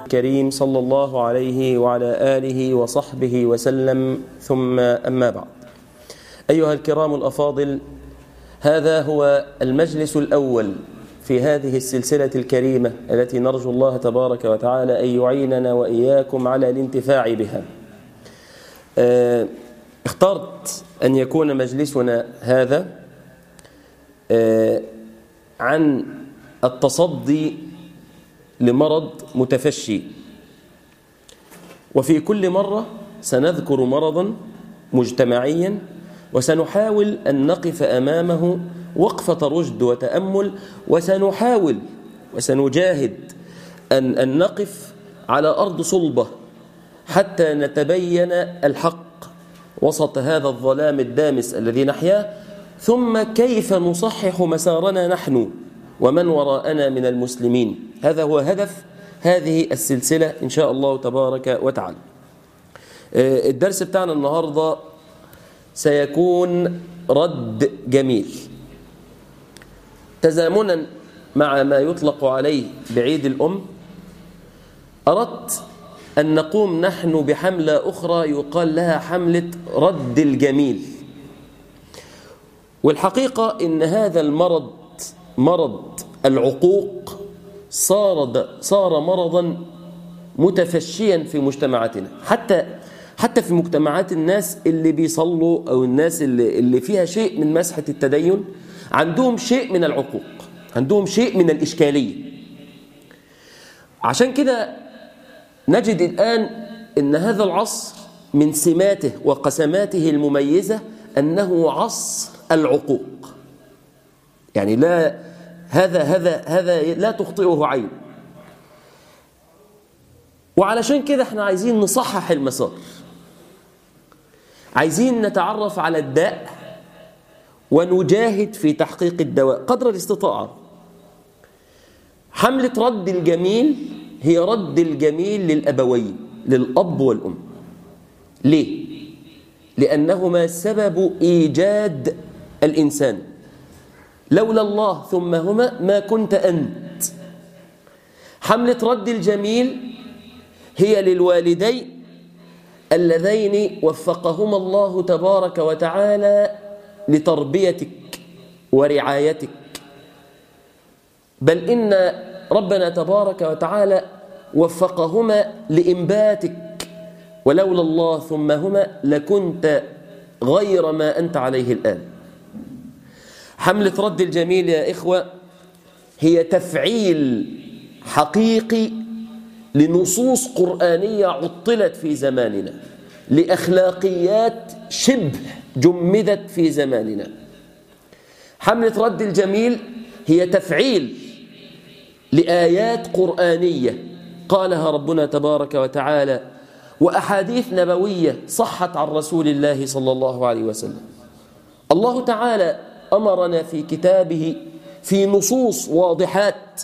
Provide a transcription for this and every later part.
كريم صلى الله عليه وعلى آله وصحبه وسلم ثم أما بعد أيها الكرام الأفاضل هذا هو المجلس الأول في هذه السلسلة الكريمة التي نرجو الله تبارك وتعالى أن يعيننا وإياكم على الانتفاع بها اخترت أن يكون مجلسنا هذا عن التصدي لمرض متفشي وفي كل مرة سنذكر مرضا مجتمعيا وسنحاول أن نقف أمامه وقفة رشد وتأمل وسنحاول وسنجاهد أن, أن نقف على أرض صلبة حتى نتبين الحق وسط هذا الظلام الدامس الذي نحياه ثم كيف نصحح مسارنا نحن ومن وراءنا من المسلمين هذا هو هدف هذه السلسلة إن شاء الله تبارك وتعالى الدرس بتاعنا النهاردة سيكون رد جميل تزامنا مع ما يطلق عليه بعيد الأم أردت أن نقوم نحن بحملة أخرى يقال لها حملة رد الجميل والحقيقة إن هذا المرض مرض العقوق صار صار مرضا متفشيا في مجتمعاتنا حتى حتى في مجتمعات الناس اللي بيصلوا أو الناس اللي, اللي فيها شيء من مسحة التدين عندهم شيء من العقوق عندهم شيء من الإشكالية عشان كده نجد الآن أن هذا العصر من سماته وقسماته المميزة أنه عصر العقوق يعني لا هذا هذا هذا لا تخطئه عين وعلشان كده احنا عايزين نصحح المسار عايزين نتعرف على الداء ونجاهد في تحقيق الدواء قدر الاستطاعة حملة رد الجميل هي رد الجميل للأبوين للأب والأم ليه؟ لأنهما سبب إيجاد الإنسان لولا الله ثم هما ما كنت أنت حملة رد الجميل هي للوالدين اللذين وفقهما الله تبارك وتعالى لتربيتك ورعايتك بل إن ربنا تبارك وتعالى وفقهما لإنباتك ولولا الله ثم هما لكنت غير ما أنت عليه الآن حملة رد الجميل يا إخوة هي تفعيل حقيقي لنصوص قرآنية عطلت في زماننا لأخلاقيات شبه جمدت في زماننا حملة رد الجميل هي تفعيل لآيات قرآنية قالها ربنا تبارك وتعالى وأحاديث نبوية صحت عن رسول الله صلى الله عليه وسلم الله تعالى أمرنا في كتابه في نصوص واضحات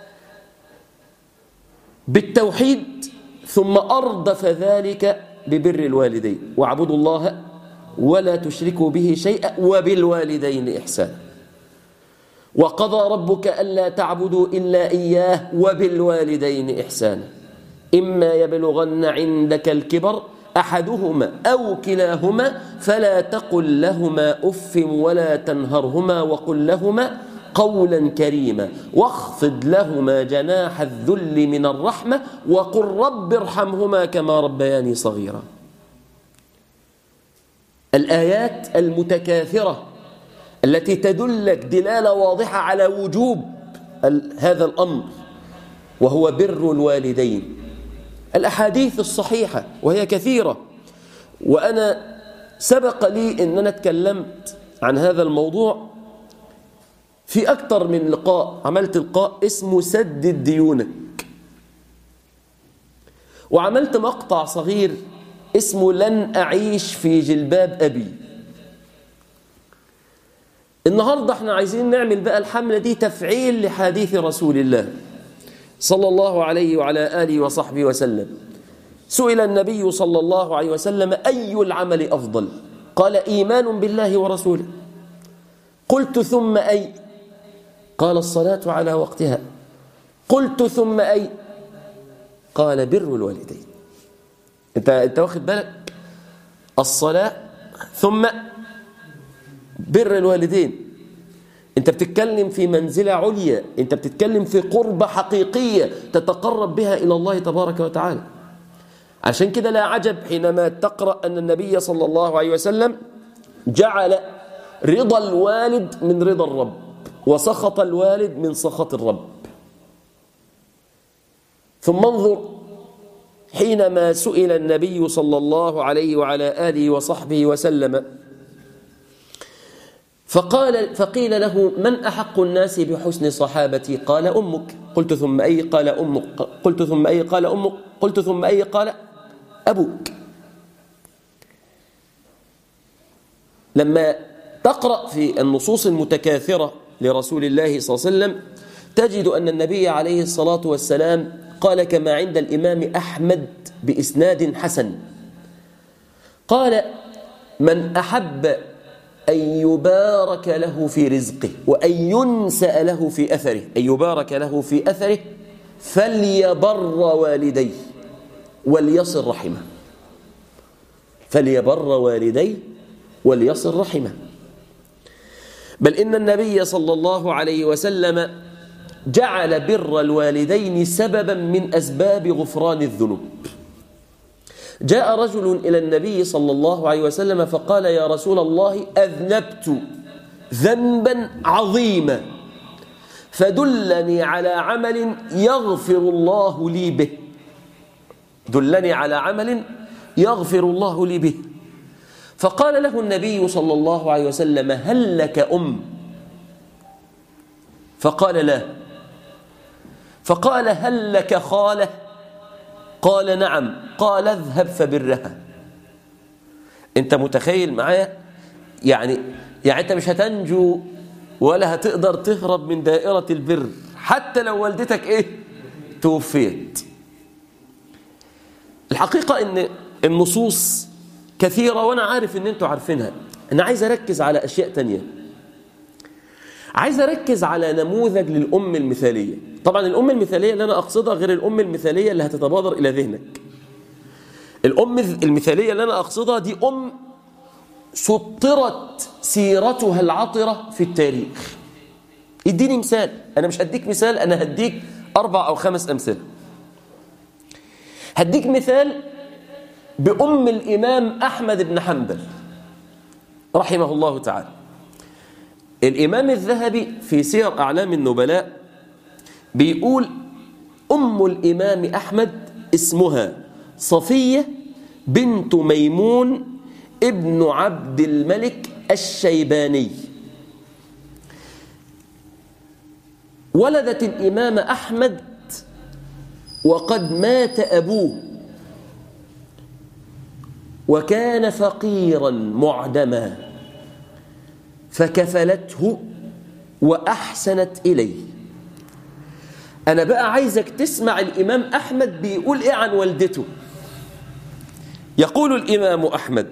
بالتوحيد ثم أردف ذلك ببر الوالدين واعبدوا الله ولا تشركوا به شيئا وبالوالدين إحسانا وقضى ربك ألا تعبدوا إلا إياه وبالوالدين إحسانا إما يبلغن عندك الكبر أحدهما أو كلاهما فلا تقل لهما أف ولا تنهرهما وقل لهما قولا كريما واخفض لهما جناح الذل من الرحمة وقل رب ارحمهما كما ربياني صغيرا الآيات المتكاثرة التي تدلك دلالة واضحة على وجوب هذا الأمر وهو بر الوالدين الأحاديث الصحيحة وهي كثيرة وأنا سبق لي أن أنا اتكلمت عن هذا الموضوع في أكثر من لقاء عملت لقاء اسمه سدد ديونك وعملت مقطع صغير اسمه لن أعيش في جلباب أبي النهاردة احنا عايزين نعمل بقى الحملة دي تفعيل لحديث رسول الله صلى الله عليه وعلى آله وصحبه وسلم سئل النبي صلى الله عليه وسلم أي العمل أفضل قال إيمان بالله ورسوله قلت ثم أي قال الصلاة على وقتها قلت ثم أي قال بر الوالدين انت انت واخد بالك الصلاة ثم بر الوالدين انت بتتكلم في منزلة عليا انت بتتكلم في قربة حقيقية تتقرب بها إلى الله تبارك وتعالى عشان كده لا عجب حينما تقرأ أن النبي صلى الله عليه وسلم جعل رضا الوالد من رضا الرب وسخط الوالد من سخط الرب ثم انظر حينما سئل النبي صلى الله عليه وعلى آله وصحبه وسلم فقال فقيل له من أحق الناس بحسن صحابتي قال أمك قلت ثم أي قال أمك قلت ثم أي قال أمك قلت ثم أي قال أبوك لما تقرأ في النصوص المتكاثرة لرسول الله صلى الله عليه وسلم تجد أن النبي عليه الصلاة والسلام قال كما عند الإمام أحمد بإسناد حسن قال من أحب أن يبارك له في رزقه وأن ينسأ له في أثره أن يبارك له في أثره فليبر والديه وليصل رحمه فليبر والديه وليصل رحمه بل إن النبي صلى الله عليه وسلم جعل بر الوالدين سببا من أسباب غفران الذنوب جاء رجل إلى النبي صلى الله عليه وسلم فقال يا رسول الله أذنبت ذنبا عظيما فدلني على عمل يغفر الله لي به دلني على عمل يغفر الله لي به فقال له النبي صلى الله عليه وسلم هل لك أم فقال لا فقال هل لك خالة قال نعم قال اذهب فبرها انت متخيل معايا يعني يعني انت مش هتنجو ولا هتقدر تهرب من دائرة البر حتى لو والدتك ايه توفيت الحقيقة ان النصوص كثيرة وانا عارف ان انتوا عارفينها انا عايز اركز على اشياء تانية عايز اركز على نموذج للام المثاليه طبعا الام المثاليه اللي انا اقصدها غير الام المثاليه اللي هتتبادر الى ذهنك الام المثاليه اللي انا اقصدها دي ام سطرت سيرتها العطره في التاريخ اديني مثال انا مش هديك مثال انا هديك اربع او خمس امثله هديك مثال بام الامام احمد بن حنبل رحمه الله تعالى الإمام الذهبي في سير أعلام النبلاء بيقول أم الإمام أحمد اسمها صفية بنت ميمون ابن عبد الملك الشيباني ولدت الإمام أحمد وقد مات أبوه وكان فقيرا معدما فكفلته وأحسنت إليه أنا بقى عايزك تسمع الإمام أحمد بيقول إيه عن والدته يقول الإمام أحمد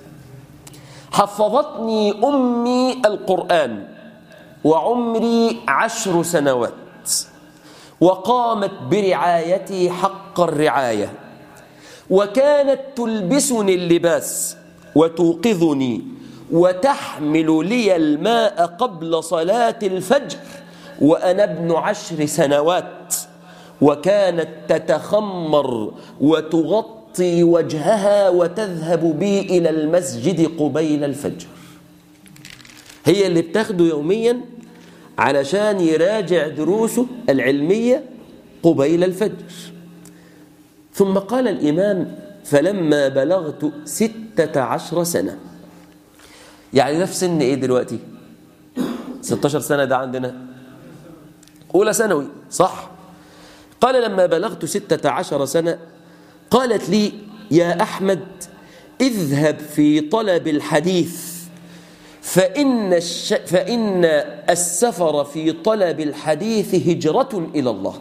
حفظتني أمي القرآن وعمري عشر سنوات وقامت برعايتي حق الرعاية وكانت تلبسني اللباس وتوقظني وتحمل لي الماء قبل صلاة الفجر وأنا ابن عشر سنوات وكانت تتخمر وتغطي وجهها وتذهب بي إلى المسجد قبيل الفجر هي اللي بتاخده يوميا علشان يراجع دروسه العلمية قبيل الفجر ثم قال الإمام فلما بلغت ستة عشر سنة يعني ده في سن ايه دلوقتي 16 سنة ده عندنا أولى ثانوي صح قال لما بلغت ستة عشر سنة قالت لي يا أحمد اذهب في طلب الحديث فإن, الش... فإن السفر في طلب الحديث هجرة إلى الله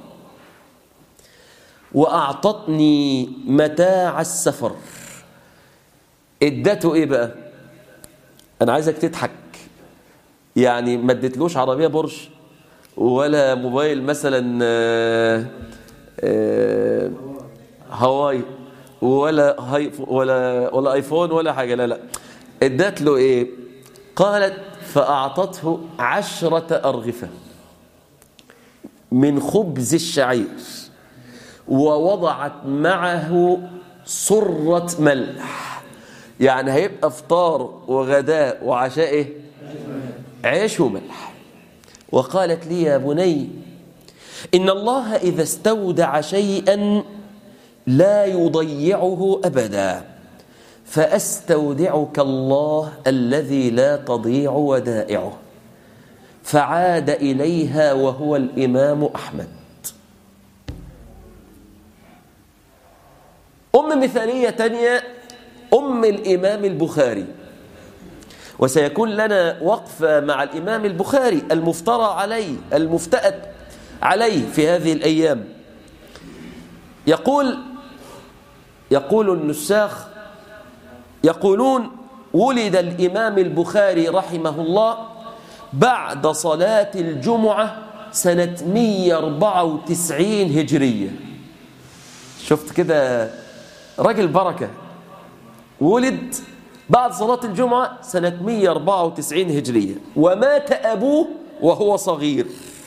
وأعطتني متاع السفر ادته إيه بقى أنا عايزك تضحك يعني ما اديتلوش عربية بورش ولا موبايل مثلا آآ آآ هواي ولا هاي ولا ولا ايفون ولا حاجه لا لا ادت له ايه قالت فاعطته عشرة ارغفه من خبز الشعير ووضعت معه صرة ملح يعني هيبقى فطار وغداء وعشاء ايه عيش وملح وقالت لي يا بني إن الله إذا استودع شيئا لا يضيعه أبدا فأستودعك الله الذي لا تضيع ودائعه فعاد إليها وهو الإمام أحمد أم مثالية تانية أم الإمام البخاري وسيكون لنا وقفة مع الإمام البخاري المفترى عليه المفتأت عليه في هذه الأيام يقول يقول النساخ يقولون ولد الإمام البخاري رحمه الله بعد صلاة الجمعة سنة 194 هجرية شفت كده راجل بركة ولد بعد صلاة الجمعة سنة 194 هجرية ومات أبوه وهو صغير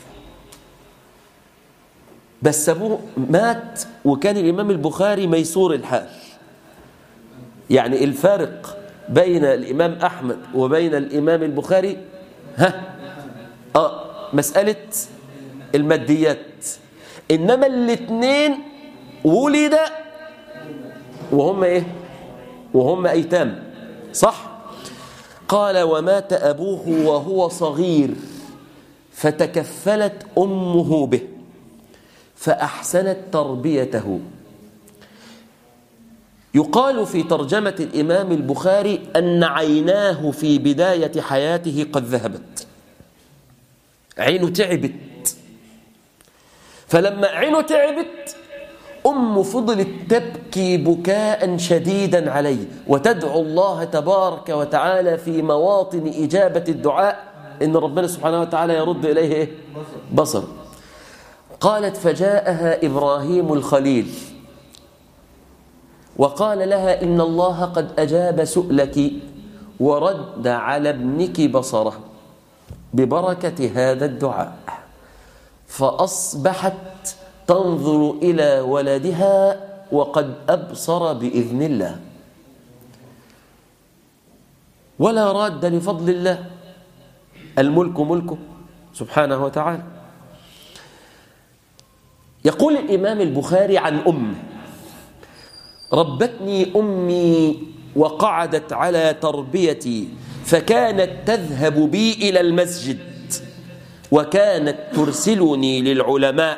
بس أبوه مات وكان الإمام البخاري ميسور الحال يعني الفارق بين الإمام أحمد وبين الإمام البخاري ها آه مسألة الماديات إنما الاثنين ولد وهم إيه وهم أيتام صح قال ومات أبوه وهو صغير فتكفلت أمه به فأحسنت تربيته يقال في ترجمة الإمام البخاري أن عيناه في بداية حياته قد ذهبت عينه تعبت فلما عينه تعبت أم فضلت تبكي بكاء شديدا عليه وتدعو الله تبارك وتعالى في مواطن إجابة الدعاء إن ربنا سبحانه وتعالى يرد إليه إيه؟ بصر قالت فجاءها إبراهيم الخليل وقال لها إن الله قد أجاب سؤلك ورد على ابنك بصره ببركة هذا الدعاء فأصبحت تنظر إلى ولدها وقد أبصر بإذن الله ولا راد لفضل الله الملك ملكه سبحانه وتعالى يقول الإمام البخاري عن أمه ربتني أمي وقعدت على تربيتي فكانت تذهب بي إلى المسجد وكانت ترسلني للعلماء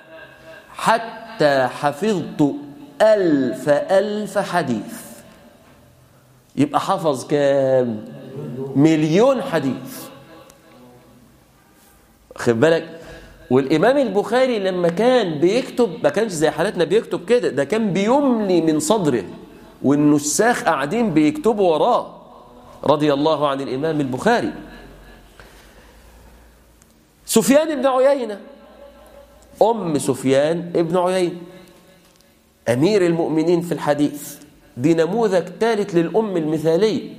حتى حفظت ألف ألف حديث يبقى حفظ كام مليون حديث خد بالك والإمام البخاري لما كان بيكتب ما كانش زي حالتنا بيكتب كده ده كان بيملي من صدره والنساخ قاعدين بيكتبوا وراه رضي الله عن الإمام البخاري سفيان بن عيينة أم سفيان بن عيينة أمير المؤمنين في الحديث دي نموذج ثالث للأم المثالية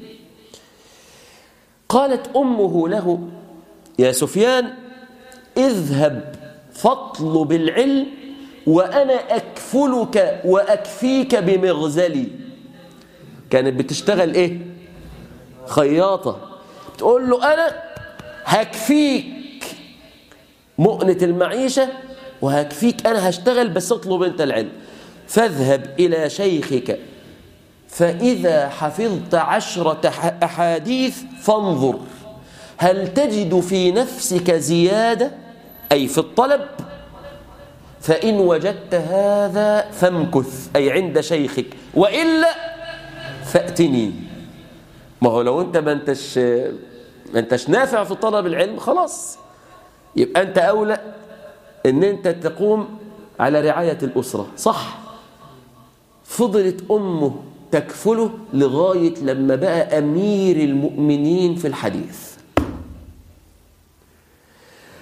قالت أمه له يا سفيان اذهب فاطلب العلم وأنا أكفلك وأكفيك بمغزلي كانت بتشتغل إيه خياطة تقول له أنا هكفيك مؤنة المعيشة وهكفيك أنا هشتغل بس اطلب أنت العلم فاذهب إلى شيخك فإذا حفظت عشرة أحاديث فانظر هل تجد في نفسك زيادة أي في الطلب فإن وجدت هذا فامكث أي عند شيخك وإلا فأتني ما هو لو أنت ما أنتش, ما أنتش نافع في طلب العلم خلاص يبقى أنت أولى أن أنت تقوم على رعاية الأسرة صح فضلت أمه تكفله لغاية لما بقى أمير المؤمنين في الحديث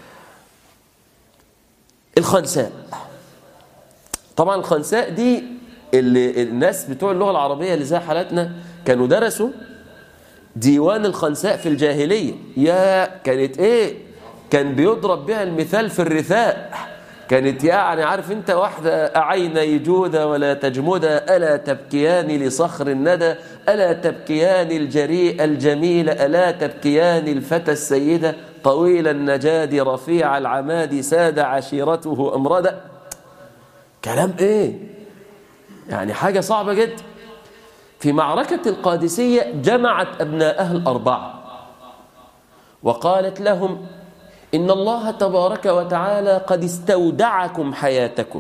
الخنساء طبعا الخنساء دي اللي الناس بتوع اللغة العربية اللي زي حالاتنا كانوا درسوا ديوان الخنساء في الجاهلية يا كانت ايه كان بيضرب بها المثال في الرثاء كانت يعني عارف انت واحدة أعين جودة ولا تجمدة ألا تبكيان لصخر الندى ألا تبكيان الجريء الجميل ألا تبكيان الفتى السيدة طويل النجاد رفيع العماد ساد عشيرته أمردا كلام ايه يعني حاجة صعبة جدا في معركة القادسية جمعت أبناءها الأربعة وقالت لهم إن الله تبارك وتعالى قد استودعكم حياتكم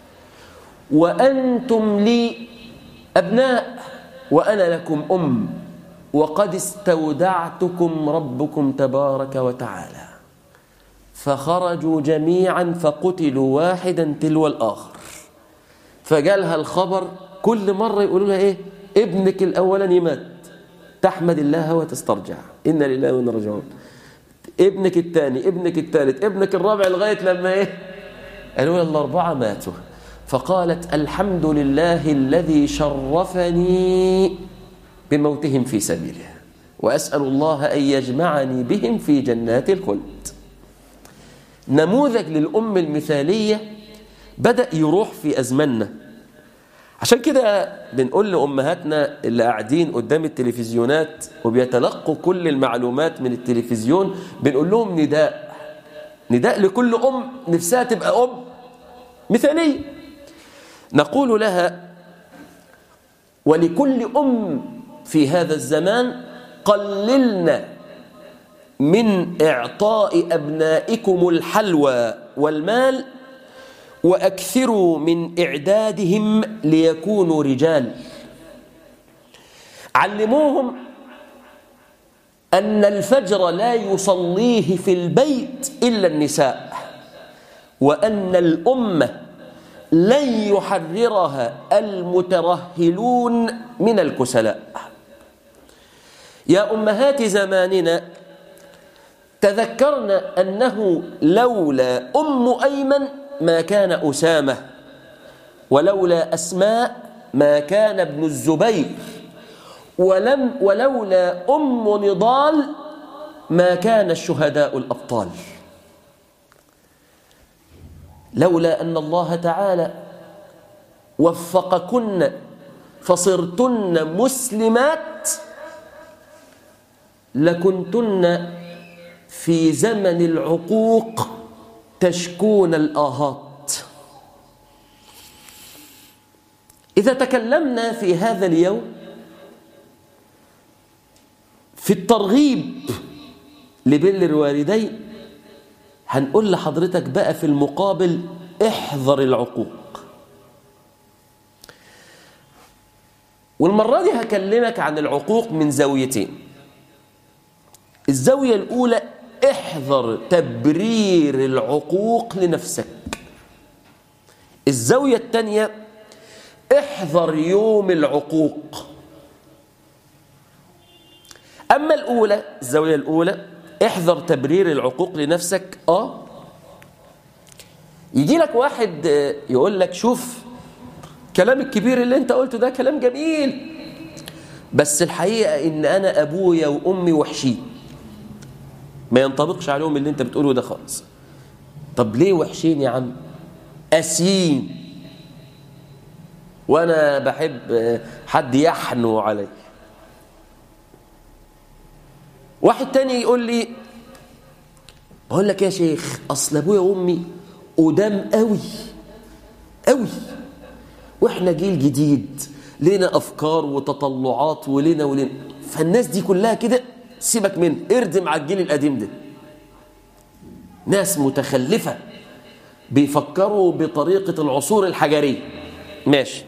وأنتم لي أبناء وأنا لكم أم وقد استودعتكم ربكم تبارك وتعالى فخرجوا جميعا فقتلوا واحدا تلو الآخر فجالها الخبر كل مرة يقولوا لها إيه ابنك الأولاني مات تحمد الله وتسترجع إن لله وإن راجعون ابنك الثاني ابنك الثالث ابنك الرابع لغاية لما إيه قالوا الأربعة ماتوا فقالت الحمد لله الذي شرفني بموتهم في سبيله وأسأل الله أن يجمعني بهم في جنات الخلد نموذج للأم المثالية بدأ يروح في أزماننا عشان كده بنقول لأمهاتنا اللي قاعدين قدام التلفزيونات وبيتلقوا كل المعلومات من التلفزيون بنقول لهم نداء نداء لكل أم نفسها تبقى أم مثالية نقول لها ولكل أم في هذا الزمان قللنا من إعطاء أبنائكم الحلوى والمال وأكثروا من إعدادهم ليكونوا رجال علموهم أن الفجر لا يصليه في البيت إلا النساء وأن الأمة لن يحررها المترهلون من الكسلاء يا أمهات زماننا تذكرنا أنه لولا أم أيمن ما كان أسامة ولولا أسماء ما كان ابن الزبير ولم ولولا أم نضال ما كان الشهداء الأبطال لولا أن الله تعالى وفقكن فصرتن مسلمات لكنتن في زمن العقوق تشكون الآهات إذا تكلمنا في هذا اليوم في الترغيب لبر الوالدين هنقول لحضرتك بقى في المقابل احذر العقوق والمرة دي هكلمك عن العقوق من زاويتين الزاوية الأولى احذر تبرير العقوق لنفسك الزاوية الثانية احذر يوم العقوق أما الأولى الزاوية الأولى احذر تبرير العقوق لنفسك آه يجي لك واحد يقول لك شوف كلام الكبير اللي انت قلته ده كلام جميل بس الحقيقة ان انا ابويا وامي وحشين ما ينطبقش عليهم اللي انت بتقوله ده خالص طب ليه وحشين يا عم قاسيين وانا بحب حد يحنو علي واحد تاني يقول لي بقول لك يا شيخ اصل ابويا وامي قدام قوي قوي واحنا جيل جديد لنا افكار وتطلعات ولنا ولنا فالناس دي كلها كده سيبك منه اردم على الجيل القديم ده ناس متخلفة بيفكروا بطريقة العصور الحجرية ماشي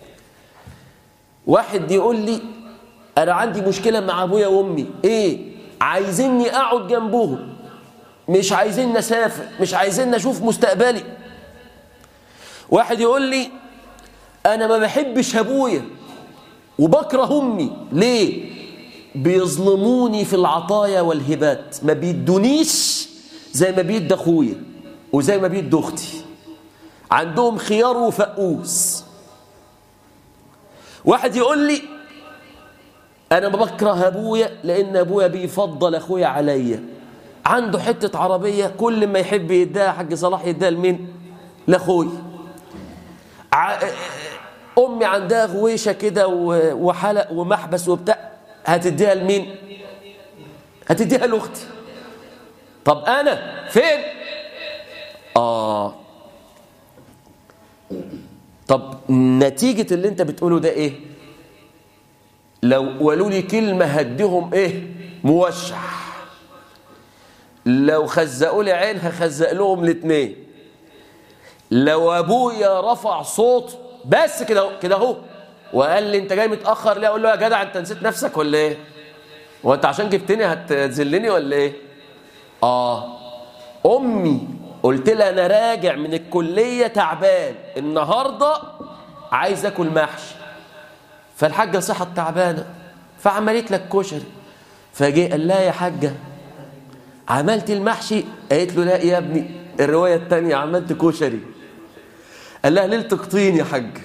واحد يقول لي أنا عندي مشكلة مع أبويا وأمي إيه عايزيني أقعد جنبهم مش عايزين نسافر مش عايزين نشوف مستقبلي واحد يقول لي أنا ما بحبش أبويا وبكره أمي ليه بيظلموني في العطايا والهبات ما بيدونيش زي ما بيد اخويا وزي ما بيد اختي عندهم خيار وفقوس واحد يقول لي انا بكره ابويا لان ابويا بيفضل اخويا عليا عنده حته عربيه كل ما يحب يديها حاج صلاح يديها لمين لاخويا ع... امي عندها غويشه كده و- وحلق ومحبس وبتاع هتديها لمين هتديها لاختي طب انا فين اه طب نتيجه اللي انت بتقوله ده ايه لو قالوا لي كلمه هديهم ايه موشح لو خزقوا لي عين هخزق لهم الاثنين لو ابويا رفع صوت بس كده كده اهو وقال لي انت جاي متاخر ليه اقول له يا جدع انت نسيت نفسك ولا ايه هو انت عشان جبتني هتذلني ولا ايه اه امي قلت لها انا راجع من الكليه تعبان النهارده عايز اكل محشي فالحاجه صحت تعبانه فعملت لك كشري فجه قال لها يا حاجه عملت المحشي قالت له لا يا ابني الروايه الثانيه عملت كشري قال لها ليله تقطين يا حاج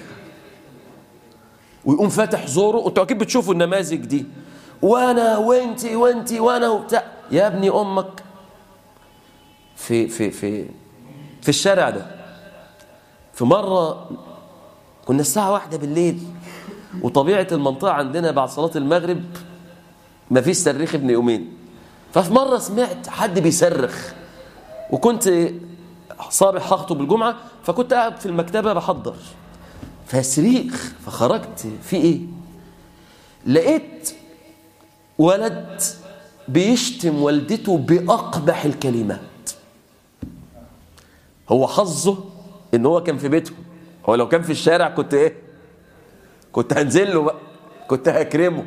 ويقوم فاتح زوره انتوا اكيد بتشوفوا النماذج دي وانا وانتي وانتي وانا وبتاع يا ابني امك في في في في الشارع ده في مره كنا الساعه واحدة بالليل وطبيعه المنطقه عندنا بعد صلاه المغرب ما فيش صريخ ابن يومين ففي مره سمعت حد بيصرخ وكنت صابح هخطب الجمعه فكنت قاعد في المكتبه بحضر فصريخ فخرجت في ايه لقيت ولد بيشتم والدته باقبح الكلمات هو حظه ان هو كان في بيته هو لو كان في الشارع كنت ايه كنت هنزل له بقى كنت هكرمه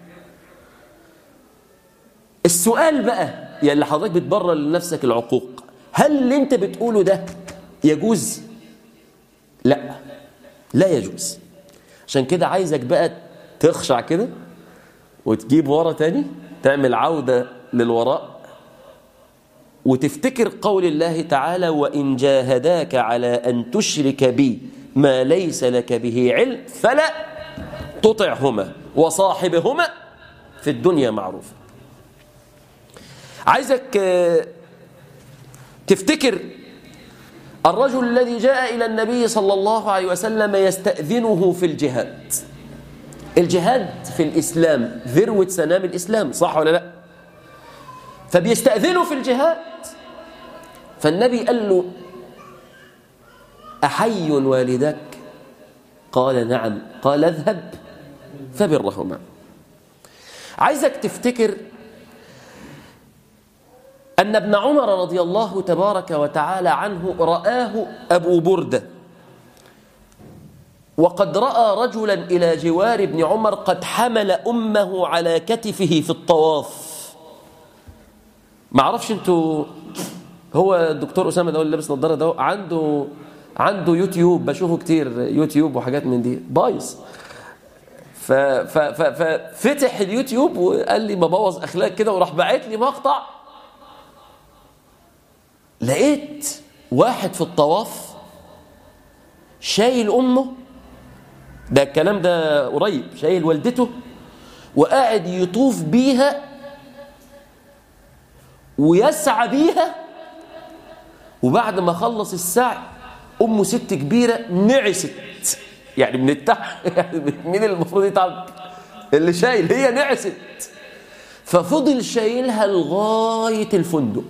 السؤال بقى يا اللي حضرتك بتبرر لنفسك العقوق هل اللي انت بتقوله ده يجوز لا لا يجوز عشان كده عايزك بقى تخشع كده وتجيب ورا تاني تعمل عودة للوراء وتفتكر قول الله تعالى وإن جاهداك على أن تشرك بي ما ليس لك به علم فلا تطعهما وصاحبهما في الدنيا معروفة عايزك آه، تفتكر الرجل الذي جاء إلى النبي صلى الله عليه وسلم يستأذنه في الجهاد الجهاد في الإسلام ذروة سنام الإسلام صح ولا لا فبيستأذنه في الجهاد فالنبي قال له أحي والدك قال نعم قال اذهب فبرهما عايزك تفتكر أن ابن عمر رضي الله تبارك وتعالى عنه رآه أبو بردة وقد رأى رجلا إلى جوار ابن عمر قد حمل أمه على كتفه في الطواف ما اعرفش انتوا هو الدكتور أسامة ده اللي لابس نظارة ده عنده عنده يوتيوب بشوفه كتير يوتيوب وحاجات من دي بايظ ف- ف- ف- ففتح اليوتيوب وقال لي ببوظ اخلاق كده وراح باعت لي مقطع لقيت واحد في الطواف شايل امه ده الكلام ده قريب شايل والدته وقاعد يطوف بيها ويسعى بيها وبعد ما خلص السعي امه ست كبيره نعست يعني من التحت يعني مين اللي المفروض يتعب اللي شايل هي نعست ففضل شايلها لغايه الفندق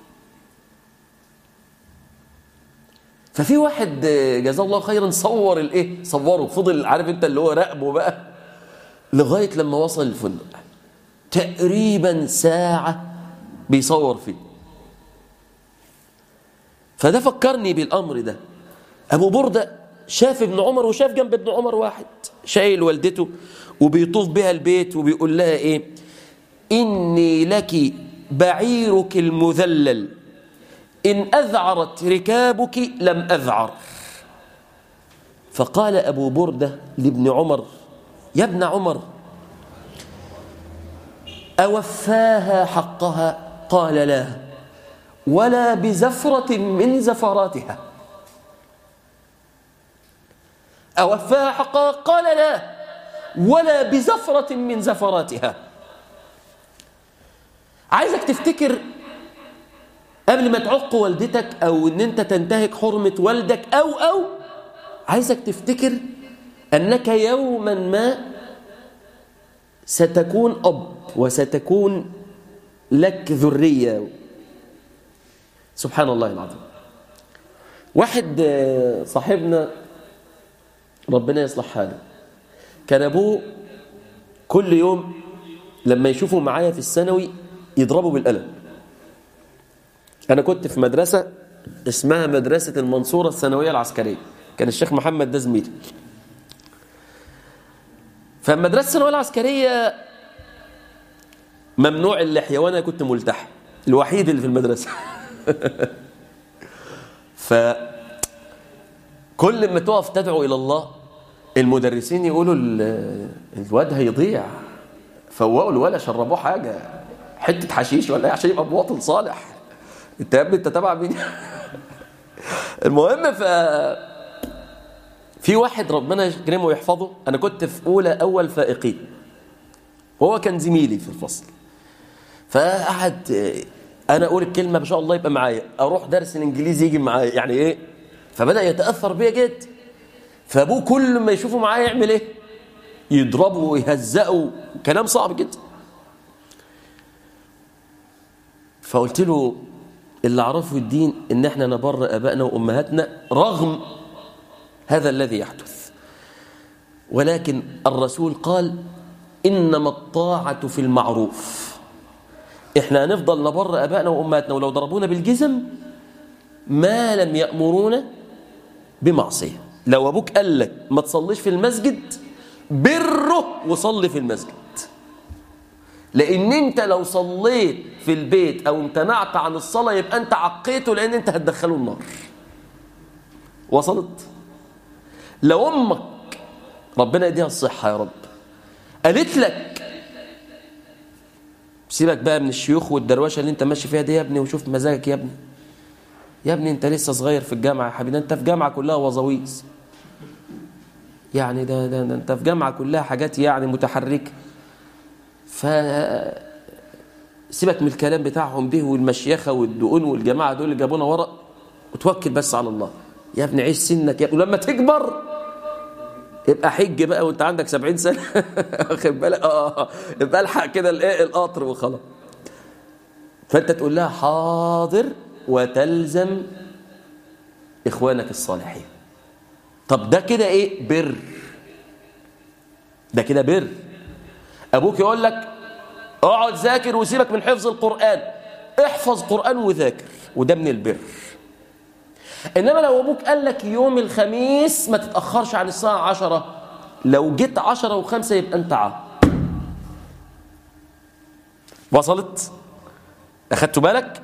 ففي واحد جزاه الله خيرا صور الايه صوره فضل عارف انت اللي هو راقبه بقى لغايه لما وصل الفندق تقريبا ساعه بيصور فيه فده فكرني بالامر ده ابو برده شاف ابن عمر وشاف جنب ابن عمر واحد شايل والدته وبيطوف بها البيت وبيقول لها ايه اني لك بعيرك المذلل إن أذعرت ركابك لم أذعر فقال أبو بردة لابن عمر يا ابن عمر أوفاها حقها قال لا ولا بزفرة من زفراتها أوفاها حقها قال لا ولا بزفرة من زفراتها عايزك تفتكر قبل ما تعق والدتك أو أن أنت تنتهك حرمة والدك أو أو عايزك تفتكر أنك يوما ما ستكون أب وستكون لك ذرية سبحان الله العظيم واحد صاحبنا ربنا يصلح حاله كان أبوه كل يوم لما يشوفه معايا في الثانوي يضربه بالقلم أنا كنت في مدرسة اسمها مدرسة المنصورة الثانوية العسكرية كان الشيخ محمد ده زميلي فالمدرسة الثانوية العسكرية ممنوع اللحية وأنا كنت ملتحي الوحيد اللي في المدرسة ف كل ما تقف تدعو إلى الله المدرسين يقولوا الواد هيضيع فوقوا الولا شربوه حاجة حتة حشيش ولا ايه عشان يبقى مواطن صالح انت يا ابني انت تبع مين المهم ف في واحد ربنا يكرمه ويحفظه انا كنت في اولى اول فائقين وهو كان زميلي في الفصل فقعد انا اقول الكلمه ما شاء الله يبقى معايا اروح درس الانجليزي يجي معايا يعني ايه فبدا يتاثر بيا جدا فابوه كل ما يشوفه معايا يعمل ايه يضربه ويهزقه كلام صعب جدا فقلت له اللي عرفه الدين ان احنا نبر ابائنا وامهاتنا رغم هذا الذي يحدث ولكن الرسول قال انما الطاعه في المعروف احنا هنفضل نبر ابائنا وامهاتنا ولو ضربونا بالجزم ما لم يامرونا بمعصيه لو ابوك قال لك ما تصليش في المسجد بره وصلي في المسجد لان انت لو صليت في البيت او امتنعت عن الصلاه يبقى انت عقيته لان انت هتدخله النار وصلت لو امك ربنا يديها الصحه يا رب قالت لك سيبك بقى من الشيوخ والدروشه اللي انت ماشي فيها دي يا ابني وشوف مزاجك يا ابني يا ابني انت لسه صغير في الجامعه يا حبيبي انت في جامعه كلها وظويس يعني ده, ده, ده انت في جامعه كلها حاجات يعني متحركه ف سيبك من الكلام بتاعهم ده والمشيخه والدقون والجماعه دول اللي جابونا ورق وتوكل بس على الله يا ابني عيش سنك يا ابني ولما تكبر يبقى حج بقى وانت عندك سبعين سنه واخد بالك اه يبقى الحق كده الايه القطر وخلاص فانت تقول لها حاضر وتلزم اخوانك الصالحين طب ده كده ايه بر ده كده بر ابوك يقول لك اقعد ذاكر وسيبك من حفظ القران احفظ قران وذاكر وده من البر انما لو ابوك قال لك يوم الخميس ما تتاخرش عن الساعه عشرة لو جيت عشرة وخمسة يبقى انت عاق وصلت اخدت بالك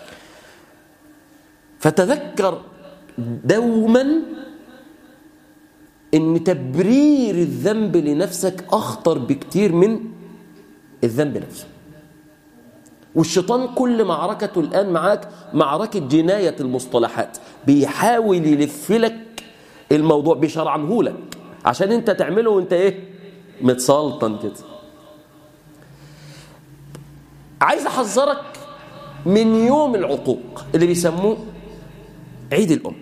فتذكر دوما ان تبرير الذنب لنفسك اخطر بكتير من الذنب نفسه والشيطان كل معركته الان معاك معركه جنايه المصطلحات بيحاول يلف لك الموضوع بيشرعنه لك عشان انت تعمله وانت ايه متسلطن كده عايز احذرك من يوم العقوق اللي بيسموه عيد الام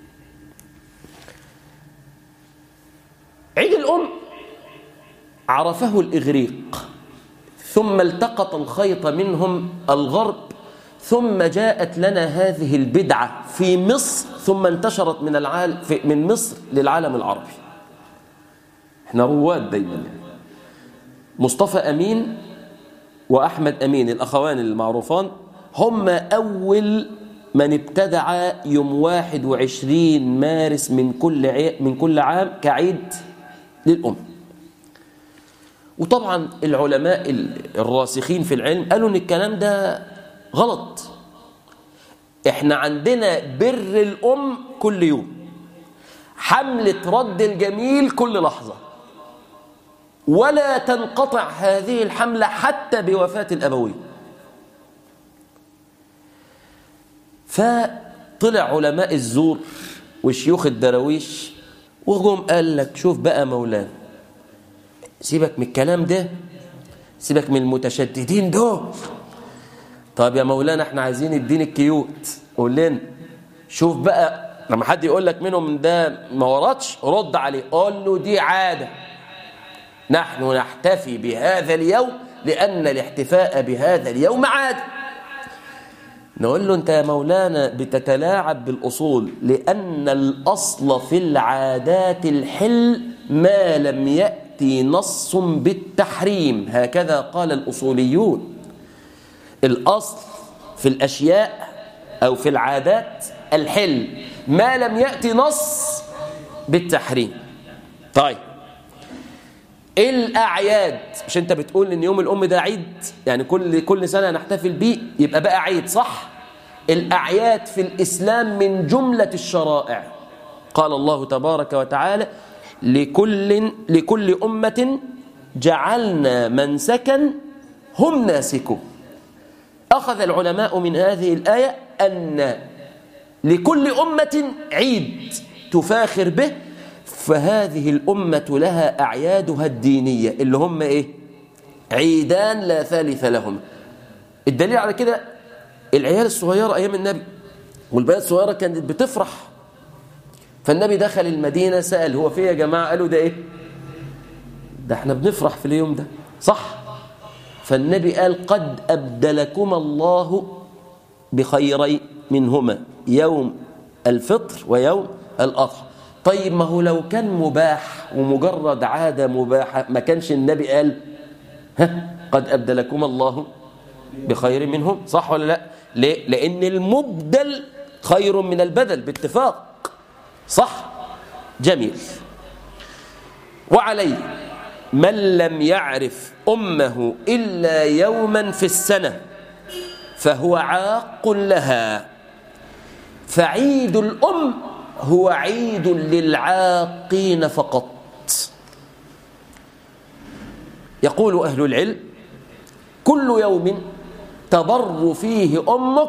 عيد الأم عرفه الإغريق ثم التقط الخيط منهم الغرب ثم جاءت لنا هذه البدعة في مصر ثم انتشرت من العالم من مصر للعالم العربي احنا رواد دايما يعني. مصطفى أمين وأحمد أمين الأخوان المعروفان هم أول من ابتدع يوم 21 مارس من كل من كل عام كعيد للأم وطبعا العلماء الراسخين في العلم قالوا ان الكلام ده غلط احنا عندنا بر الأم كل يوم حملة رد الجميل كل لحظة ولا تنقطع هذه الحملة حتى بوفاة الأبوين فطلع علماء الزور وشيوخ الدراويش وجم قال لك شوف بقى مولانا سيبك من الكلام ده سيبك من المتشددين دول طب يا مولانا احنا عايزين الدين الكيوت قول لنا شوف بقى لما حد يقول لك منهم ده ما وردش رد عليه قول له دي عاده نحن نحتفي بهذا اليوم لأن الاحتفاء بهذا اليوم عادة نقول له أنت يا مولانا بتتلاعب بالأصول لأن الأصل في العادات الحل ما لم يأتي نص بالتحريم هكذا قال الأصوليون الأصل في الأشياء أو في العادات الحل ما لم يأتي نص بالتحريم طيب الأعياد مش أنت بتقول إن يوم الأم ده عيد يعني كل كل سنة نحتفل بيه يبقى بقى عيد صح الأعياد في الإسلام من جملة الشرائع قال الله تبارك وتعالى لكل لكل أمة جعلنا منسكا هم ناسكوه أخذ العلماء من هذه الآية أن لكل أمة عيد تفاخر به فهذه الأمة لها أعيادها الدينية اللي هم إيه عيدان لا ثالث لهم الدليل على كده العيال الصغيرة أيام النبي والبنات الصغيرة كانت بتفرح فالنبي دخل المدينة سأل هو فيه يا جماعة قالوا ده إيه ده احنا بنفرح في اليوم ده صح فالنبي قال قد أبدلكم الله بخيرين منهما يوم الفطر ويوم الأضحى طيب ما هو لو كان مباح ومجرد عادة مباحة ما كانش النبي قال ها قد أبدلكم الله بخير منهم صح ولا لا ليه؟ لأن المبدل خير من البدل باتفاق صح جميل وعليه من لم يعرف أمه إلا يوما في السنة فهو عاق لها فعيد الأم هو عيد للعاقين فقط يقول أهل العلم كل يوم تبر فيه أمك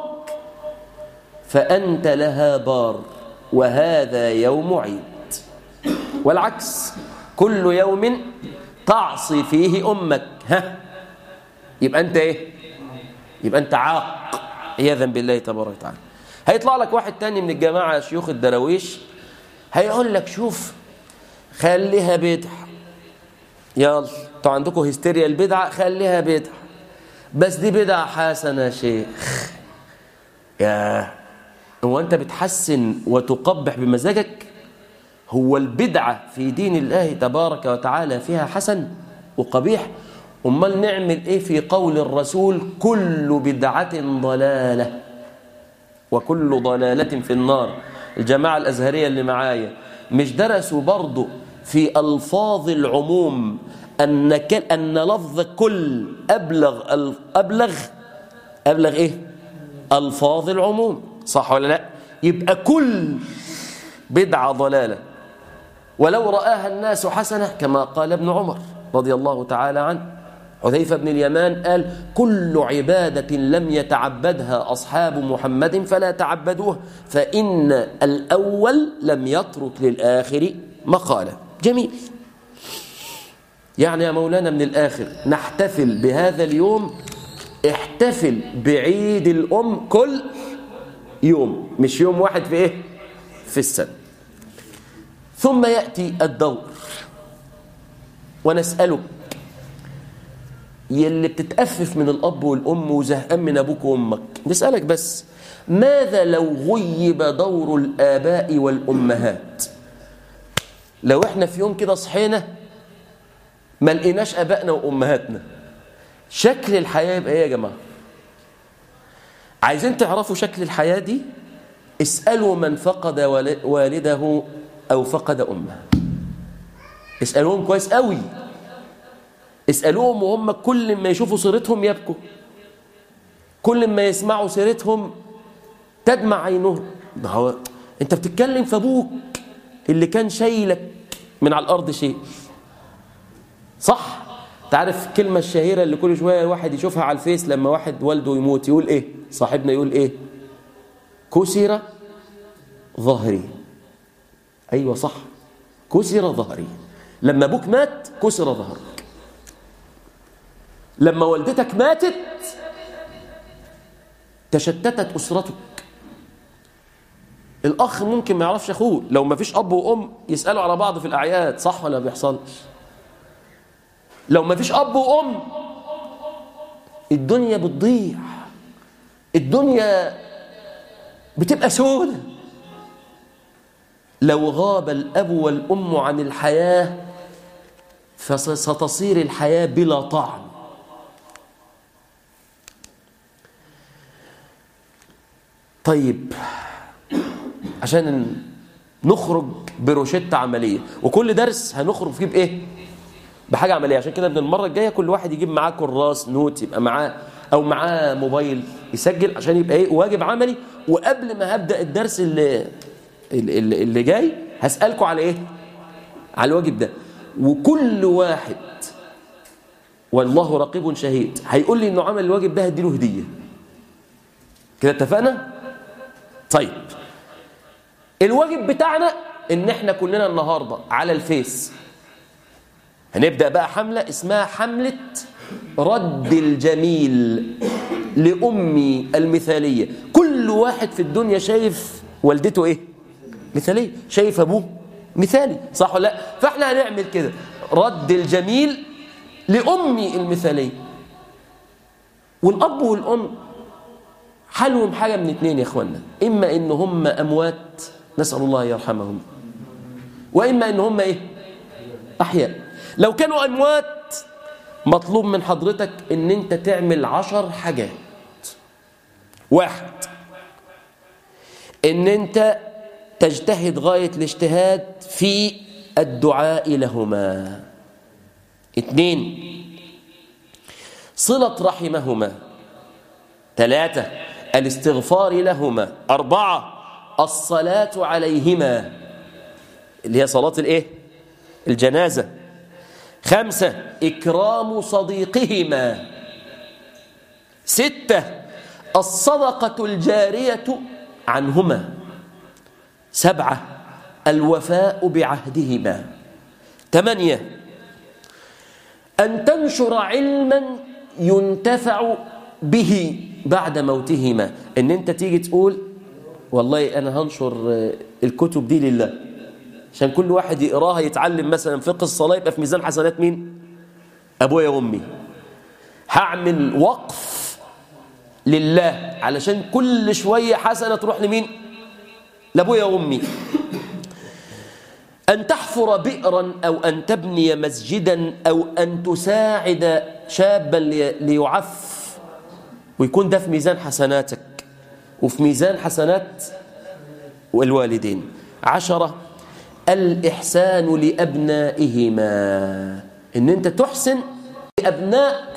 فأنت لها بار وهذا يوم عيد والعكس كل يوم تعصي فيه أمك ها يبقى أنت إيه يبقى أنت عاق عياذا بالله تبارك وتعالى هيطلع لك واحد تاني من الجماعة شيوخ الدراويش هيقول لك شوف خليها بدعة يلا انتوا عندكم هستيريا البدعة خليها بدعة بس دي بدعة حسنة يا شيخ يا هو انت بتحسن وتقبح بمزاجك هو البدعة في دين الله تبارك وتعالى فيها حسن وقبيح امال نعمل ايه في قول الرسول كل بدعة ضلالة وكل ضلالة في النار الجماعة الأزهرية اللي معايا مش درسوا برضو في ألفاظ العموم أن, أن لفظ كل أبلغ أبلغ أبلغ إيه ألفاظ العموم صح ولا لا يبقى كل بدعة ضلالة ولو رآها الناس حسنة كما قال ابن عمر رضي الله تعالى عنه حذيفة بن اليمان قال كل عبادة لم يتعبدها أصحاب محمد فلا تعبدوها فإن الأول لم يترك للآخر مقالة جميل يعني يا مولانا من الآخر نحتفل بهذا اليوم احتفل بعيد الأم كل يوم مش يوم واحد في إيه في السنة ثم يأتي الدور ونسألك يلي بتتأفف من الأب والأم وزهقان من أبوك وأمك نسألك بس ماذا لو غيب دور الآباء والأمهات لو احنا في يوم كده صحينا ما لقيناش أبائنا وأمهاتنا شكل الحياة يبقى ايه يا جماعة عايزين تعرفوا شكل الحياة دي اسألوا من فقد والده أو فقد أمه اسألوهم كويس قوي اسألوهم وهم كل ما يشوفوا صورتهم يبكوا كل ما يسمعوا سيرتهم تدمع عينهم ده هو انت بتتكلم في ابوك اللي كان شايلك من على الارض شيء صح تعرف الكلمة الشهيرة اللي كل شوية الواحد يشوفها على الفيس لما واحد والده يموت يقول ايه صاحبنا يقول ايه كسر ظهري ايوه صح كسر ظهري لما ابوك مات كسر ظهرك لما والدتك ماتت تشتتت أسرتك الأخ ممكن ما يعرفش أخوه لو ما فيش أب وأم يسألوا على بعض في الأعياد صح ولا ما بيحصلش لو ما فيش أب وأم الدنيا بتضيع الدنيا بتبقى سودة لو غاب الأب والأم عن الحياة فستصير الحياة بلا طعم طيب عشان نخرج بروشتة عملية وكل درس هنخرج فيه بإيه؟ بحاجة عملية عشان كده من المرة الجاية كل واحد يجيب معاه كراس نوت يبقى معاه أو معاه موبايل يسجل عشان يبقى إيه واجب عملي وقبل ما هبدأ الدرس اللي اللي, اللي جاي هسألكم على إيه؟ على الواجب ده وكل واحد والله رقيب شهيد هيقول لي إنه عمل الواجب ده هديله هدية كده اتفقنا؟ طيب الواجب بتاعنا ان احنا كلنا النهاردة على الفيس هنبدأ بقى حملة اسمها حملة رد الجميل لأمي المثالية كل واحد في الدنيا شايف والدته ايه مثالية شايف ابوه مثالي صح ولا لا فاحنا هنعمل كده رد الجميل لأمي المثالية والأب والأم حالهم حاجة من اتنين يا اخوانا إما إن هم أموات نسأل الله يرحمهم وإما إن هم إيه أحياء لو كانوا أموات مطلوب من حضرتك إن أنت تعمل عشر حاجات واحد إن أنت تجتهد غاية الاجتهاد في الدعاء لهما اثنين صلة رحمهما ثلاثة الاستغفار لهما أربعة الصلاة عليهما اللي هي صلاة الايه الجنازة خمسة إكرام صديقهما ستة الصدقة الجارية عنهما سبعة الوفاء بعهدهما ثمانية أن تنشر علما ينتفع به بعد موتهما ان انت تيجي تقول والله انا هنشر الكتب دي لله عشان كل واحد يقراها يتعلم مثلا فقه الصلاه يبقى في ميزان حسنات مين ابويا وامي هعمل وقف لله علشان كل شويه حسنه تروح لمين لابويا وامي أن تحفر بئرا أو أن تبني مسجدا أو أن تساعد شابا ليعف ويكون ده في ميزان حسناتك وفي ميزان حسنات الوالدين عشرة الإحسان لأبنائهما إن أنت تحسن لأبناء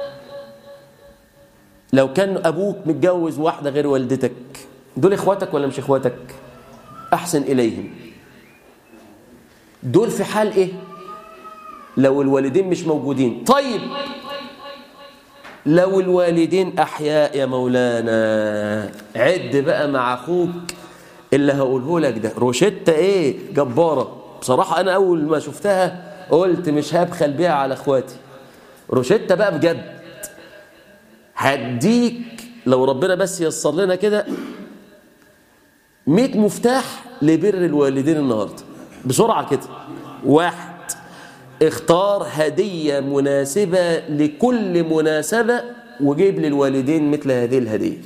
لو كان أبوك متجوز واحدة غير والدتك دول إخواتك ولا مش إخواتك أحسن إليهم دول في حال إيه لو الوالدين مش موجودين طيب لو الوالدين أحياء يا مولانا عد بقى مع أخوك اللي هقوله لك ده روشتة إيه جبارة بصراحة أنا أول ما شفتها قلت مش هبخل بيها على أخواتي روشتة بقى بجد هديك لو ربنا بس يسر لنا كده 100 مفتاح لبر الوالدين النهارده بسرعة كده واحد اختار هدية مناسبة لكل مناسبة وجيب للوالدين مثل هذه الهدية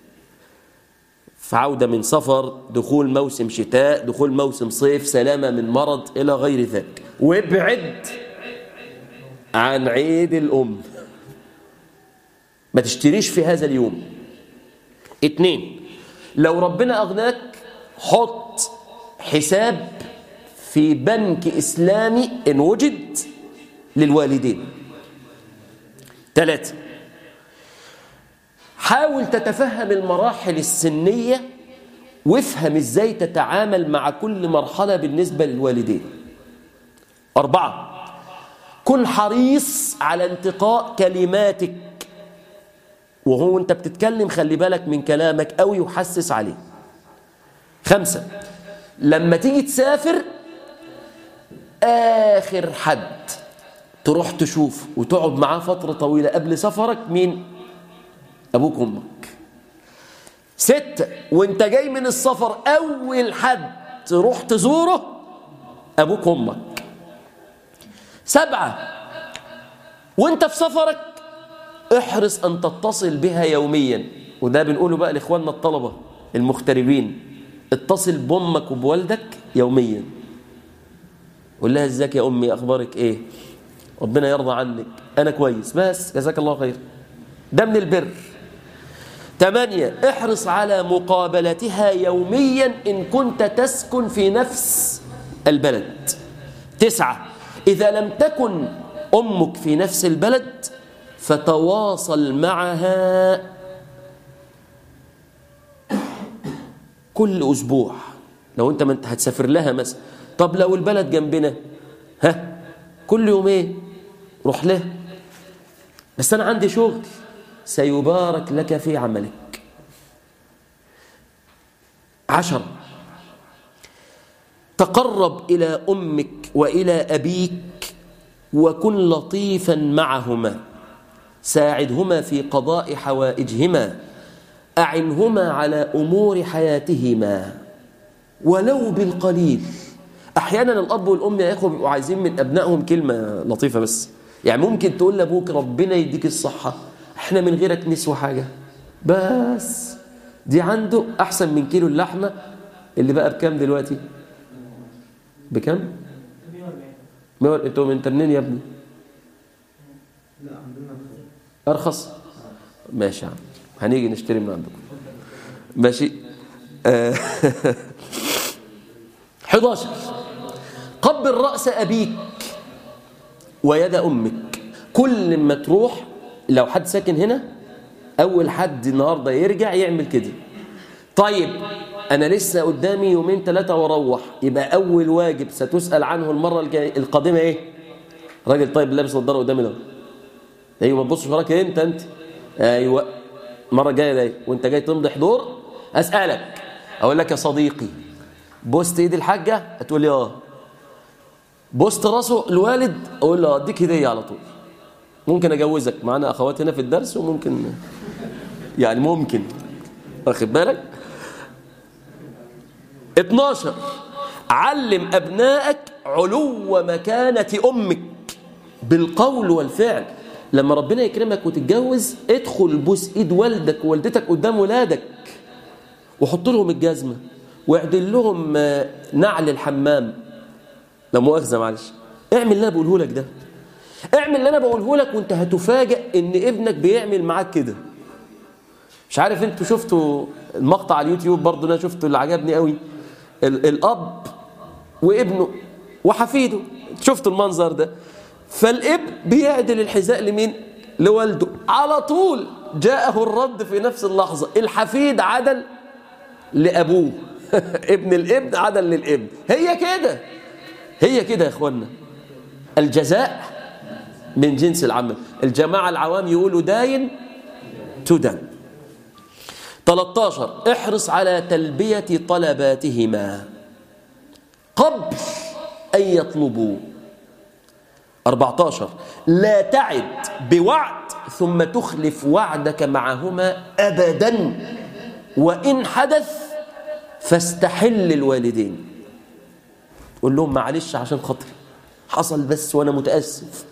فعودة من سفر دخول موسم شتاء دخول موسم صيف سلامة من مرض إلى غير ذلك وابعد عن عيد الأم ما تشتريش في هذا اليوم اتنين لو ربنا أغناك حط حساب في بنك إسلامي إن وجد للوالدين ثلاثة حاول تتفهم المراحل السنية وافهم ازاي تتعامل مع كل مرحلة بالنسبة للوالدين أربعة كن حريص على انتقاء كلماتك وهو انت بتتكلم خلي بالك من كلامك قوي وحسس عليه خمسة لما تيجي تسافر آخر حد تروح تشوف وتقعد معاه فترة طويلة قبل سفرك مين أبوك وأمك ستة وانت جاي من السفر أول حد تروح تزوره أبوك وأمك سبعة وانت في سفرك احرص أن تتصل بها يوميا وده بنقوله بقى لإخواننا الطلبة المغتربين اتصل بأمك وبوالدك يوميا قول لها ازيك يا أمي أخبارك إيه ربنا يرضى عنك أنا كويس بس جزاك الله خير ده من البر ثمانية احرص على مقابلتها يوميا إن كنت تسكن في نفس البلد تسعة إذا لم تكن أمك في نفس البلد فتواصل معها كل أسبوع لو أنت ما أنت هتسافر لها مثلا طب لو البلد جنبنا ها كل يومين روح له بس أنا عندي شغل سيبارك لك في عملك عشر تقرب إلى أمك وإلى أبيك وكن لطيفا معهما ساعدهما في قضاء حوائجهما أعنهما على أمور حياتهما ولو بالقليل أحيانا الأب والأم يا إخوة بيبقوا عايزين من أبنائهم كلمة لطيفة بس يعني ممكن تقول لأبوك ربنا يديك الصحة احنا من غيرك نسوى حاجة بس دي عنده أحسن من كيلو اللحمة اللي بقى بكام دلوقتي بكام مية انتوا من منين يا ابني لا عندنا أرخص ماشي يا عم هنيجي نشتري من عندكم ماشي آه. 11 قبل رأس أبيك ويد أمك كل ما تروح لو حد ساكن هنا أول حد النهاردة يرجع يعمل كده طيب أنا لسه قدامي يومين ثلاثة وأروح يبقى أول واجب ستسأل عنه المرة الجاية القادمة إيه؟ راجل طيب لابس نظارة قدامي ده أيوه ما تبصش وراك إيه أنت أنت أيوه المرة الجاية ده وأنت جاي تمضي حضور أسألك أقول لك يا صديقي بوست إيد الحاجة هتقول لي آه بوست راسه الوالد أقول له أديك هدية على طول ممكن أجوزك معانا أخوات هنا في الدرس وممكن يعني ممكن واخد بالك 12 علم أبنائك علو مكانة أمك بالقول والفعل لما ربنا يكرمك وتتجوز ادخل بوس ايد والدك ووالدتك قدام ولادك وحط لهم الجزمة واعدل لهم نعل الحمام لا مؤاخذة معلش اعمل اللي انا بقوله لك ده اعمل اللي انا بقوله لك وانت هتفاجئ ان ابنك بيعمل معاك كده مش عارف انتوا شفتوا المقطع على اليوتيوب برضه انا شفته اللي عجبني قوي الاب وابنه وحفيده شفتوا المنظر ده فالابن بيعدل الحذاء لمين لوالده على طول جاءه الرد في نفس اللحظة الحفيد عدل لأبوه ابن الابن عدل للابن هي كده هي كده يا اخوانا الجزاء من جنس العمل الجماعة العوام يقولوا داين تدن 13 احرص على تلبية طلباتهما قبل أن يطلبوا 14 لا تعد بوعد ثم تخلف وعدك معهما أبدا وإن حدث فاستحل الوالدين قول لهم معلش عشان خاطري حصل بس وأنا متأسف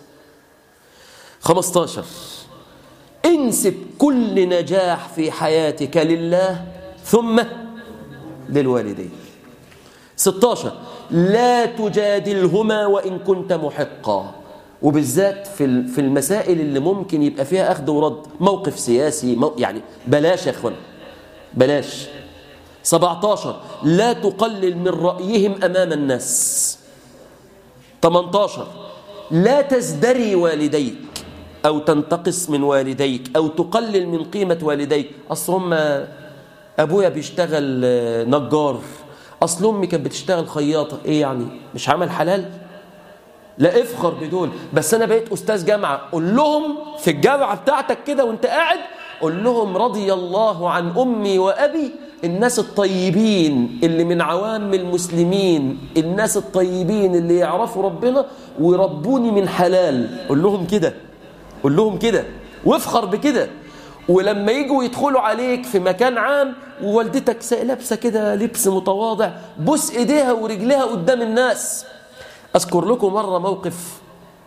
15 انسب كل نجاح في حياتك لله ثم للوالدين 16 لا تجادلهما وإن كنت محقا وبالذات في في المسائل اللي ممكن يبقى فيها أخذ ورد موقف سياسي مو يعني بلاش يا اخوان بلاش 17 لا تقلل من رأيهم أمام الناس 18 لا تزدري والديك أو تنتقص من والديك أو تقلل من قيمة والديك أصل هم أبويا بيشتغل نجار أصل أمي كانت بتشتغل خياطة إيه يعني مش عمل حلال لا افخر بدول بس أنا بقيت أستاذ جامعة قول لهم في الجامعة بتاعتك كده وانت قاعد قول لهم رضي الله عن أمي وأبي الناس الطيبين اللي من عوام المسلمين الناس الطيبين اللي يعرفوا ربنا ويربوني من حلال قول لهم كده قول لهم كده وافخر بكده ولما يجوا يدخلوا عليك في مكان عام ووالدتك لابسه كده لبس متواضع بوس ايديها ورجليها قدام الناس اذكر لكم مره موقف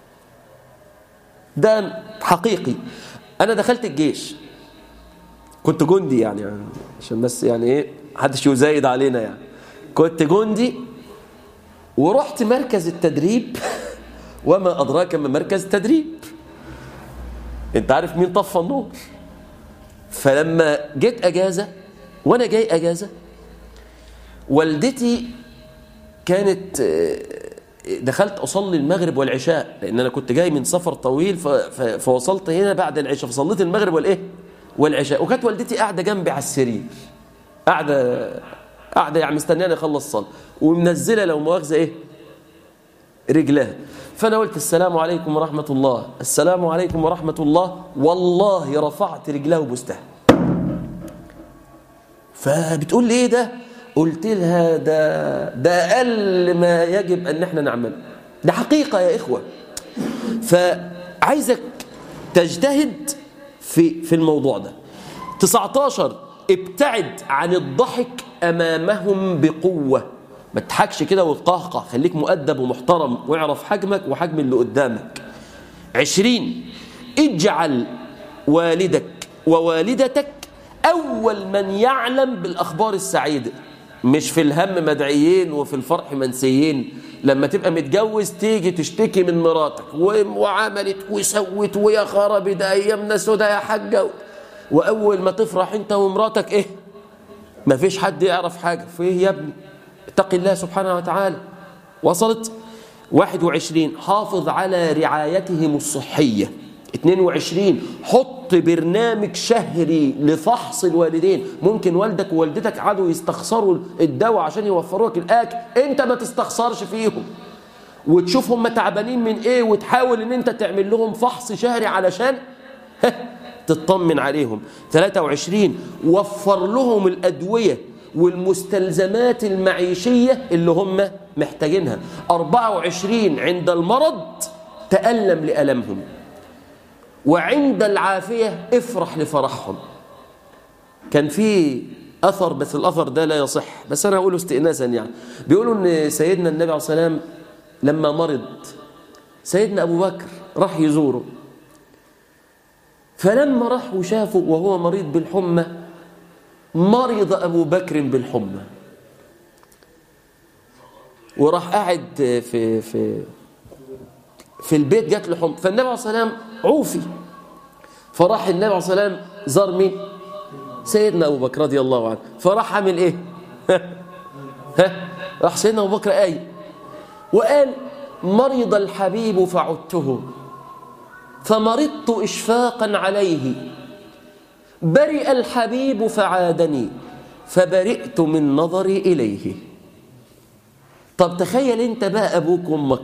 ده حقيقي انا دخلت الجيش كنت جندي يعني, يعني عشان بس يعني ايه محدش يزايد علينا يعني كنت جندي ورحت مركز التدريب وما ادراك ما مركز التدريب انت عارف مين طفى النور فلما جيت اجازه وانا جاي اجازه والدتي كانت دخلت اصلي المغرب والعشاء لان انا كنت جاي من سفر طويل فوصلت هنا بعد العشاء فصليت المغرب والايه والعشاء وكانت والدتي قاعده جنبي على السرير قاعده قاعده يعني مستنياني اخلص صلاه ومنزله لو مؤاخذه ايه رجلها فانا قلت السلام عليكم ورحمه الله السلام عليكم ورحمه الله والله رفعت رجلها وبستها فبتقول لي ايه ده قلت لها ده ده اقل ما يجب ان احنا نعمله ده حقيقه يا اخوه فعايزك تجتهد في في الموضوع ده 19 ابتعد عن الضحك امامهم بقوه ما تضحكش كده وتقهقه خليك مؤدب ومحترم واعرف حجمك وحجم اللي قدامك 20 اجعل والدك ووالدتك اول من يعلم بالاخبار السعيده مش في الهم مدعيين وفي الفرح منسيين لما تبقى متجوز تيجي تشتكي من مراتك وعملت وسوت ويا خرابي ده ايامنا سودا يا حاجه واول ما تفرح انت ومراتك ايه ما فيش حد يعرف حاجه فيه يا ابني اتق الله سبحانه وتعالى وصلت 21 حافظ على رعايتهم الصحيه 22 حط برنامج شهري لفحص الوالدين ممكن والدك ووالدتك قعدوا يستخسروا الدواء عشان يوفروا لك الاكل انت ما تستخسرش فيهم وتشوف هم تعبانين من ايه وتحاول ان انت تعمل لهم فحص شهري علشان تطمن عليهم 23 وفر لهم الادويه والمستلزمات المعيشيه اللي هم محتاجينها 24 عند المرض تألم لألمهم وعند العافية افرح لفرحهم كان في أثر بس الأثر ده لا يصح بس أنا أقوله استئناسا يعني بيقولوا أن سيدنا النبي عليه الصلاة والسلام لما مرض سيدنا أبو بكر راح يزوره فلما راح وشافه وهو مريض بالحمى مرض أبو بكر بالحمى وراح قاعد في في في البيت جات له حمى فالنبي عليه الصلاه والسلام عوفي فراح النبي عليه الصلاه والسلام زار مين سيدنا ابو بكر رضي الله عنه فراح عامل ايه ها راح سيدنا ابو بكر قايل وقال مرض الحبيب فعدته فمرضت اشفاقا عليه برئ الحبيب فعادني فبرئت من نظري اليه طب تخيل انت بقى ابوك وامك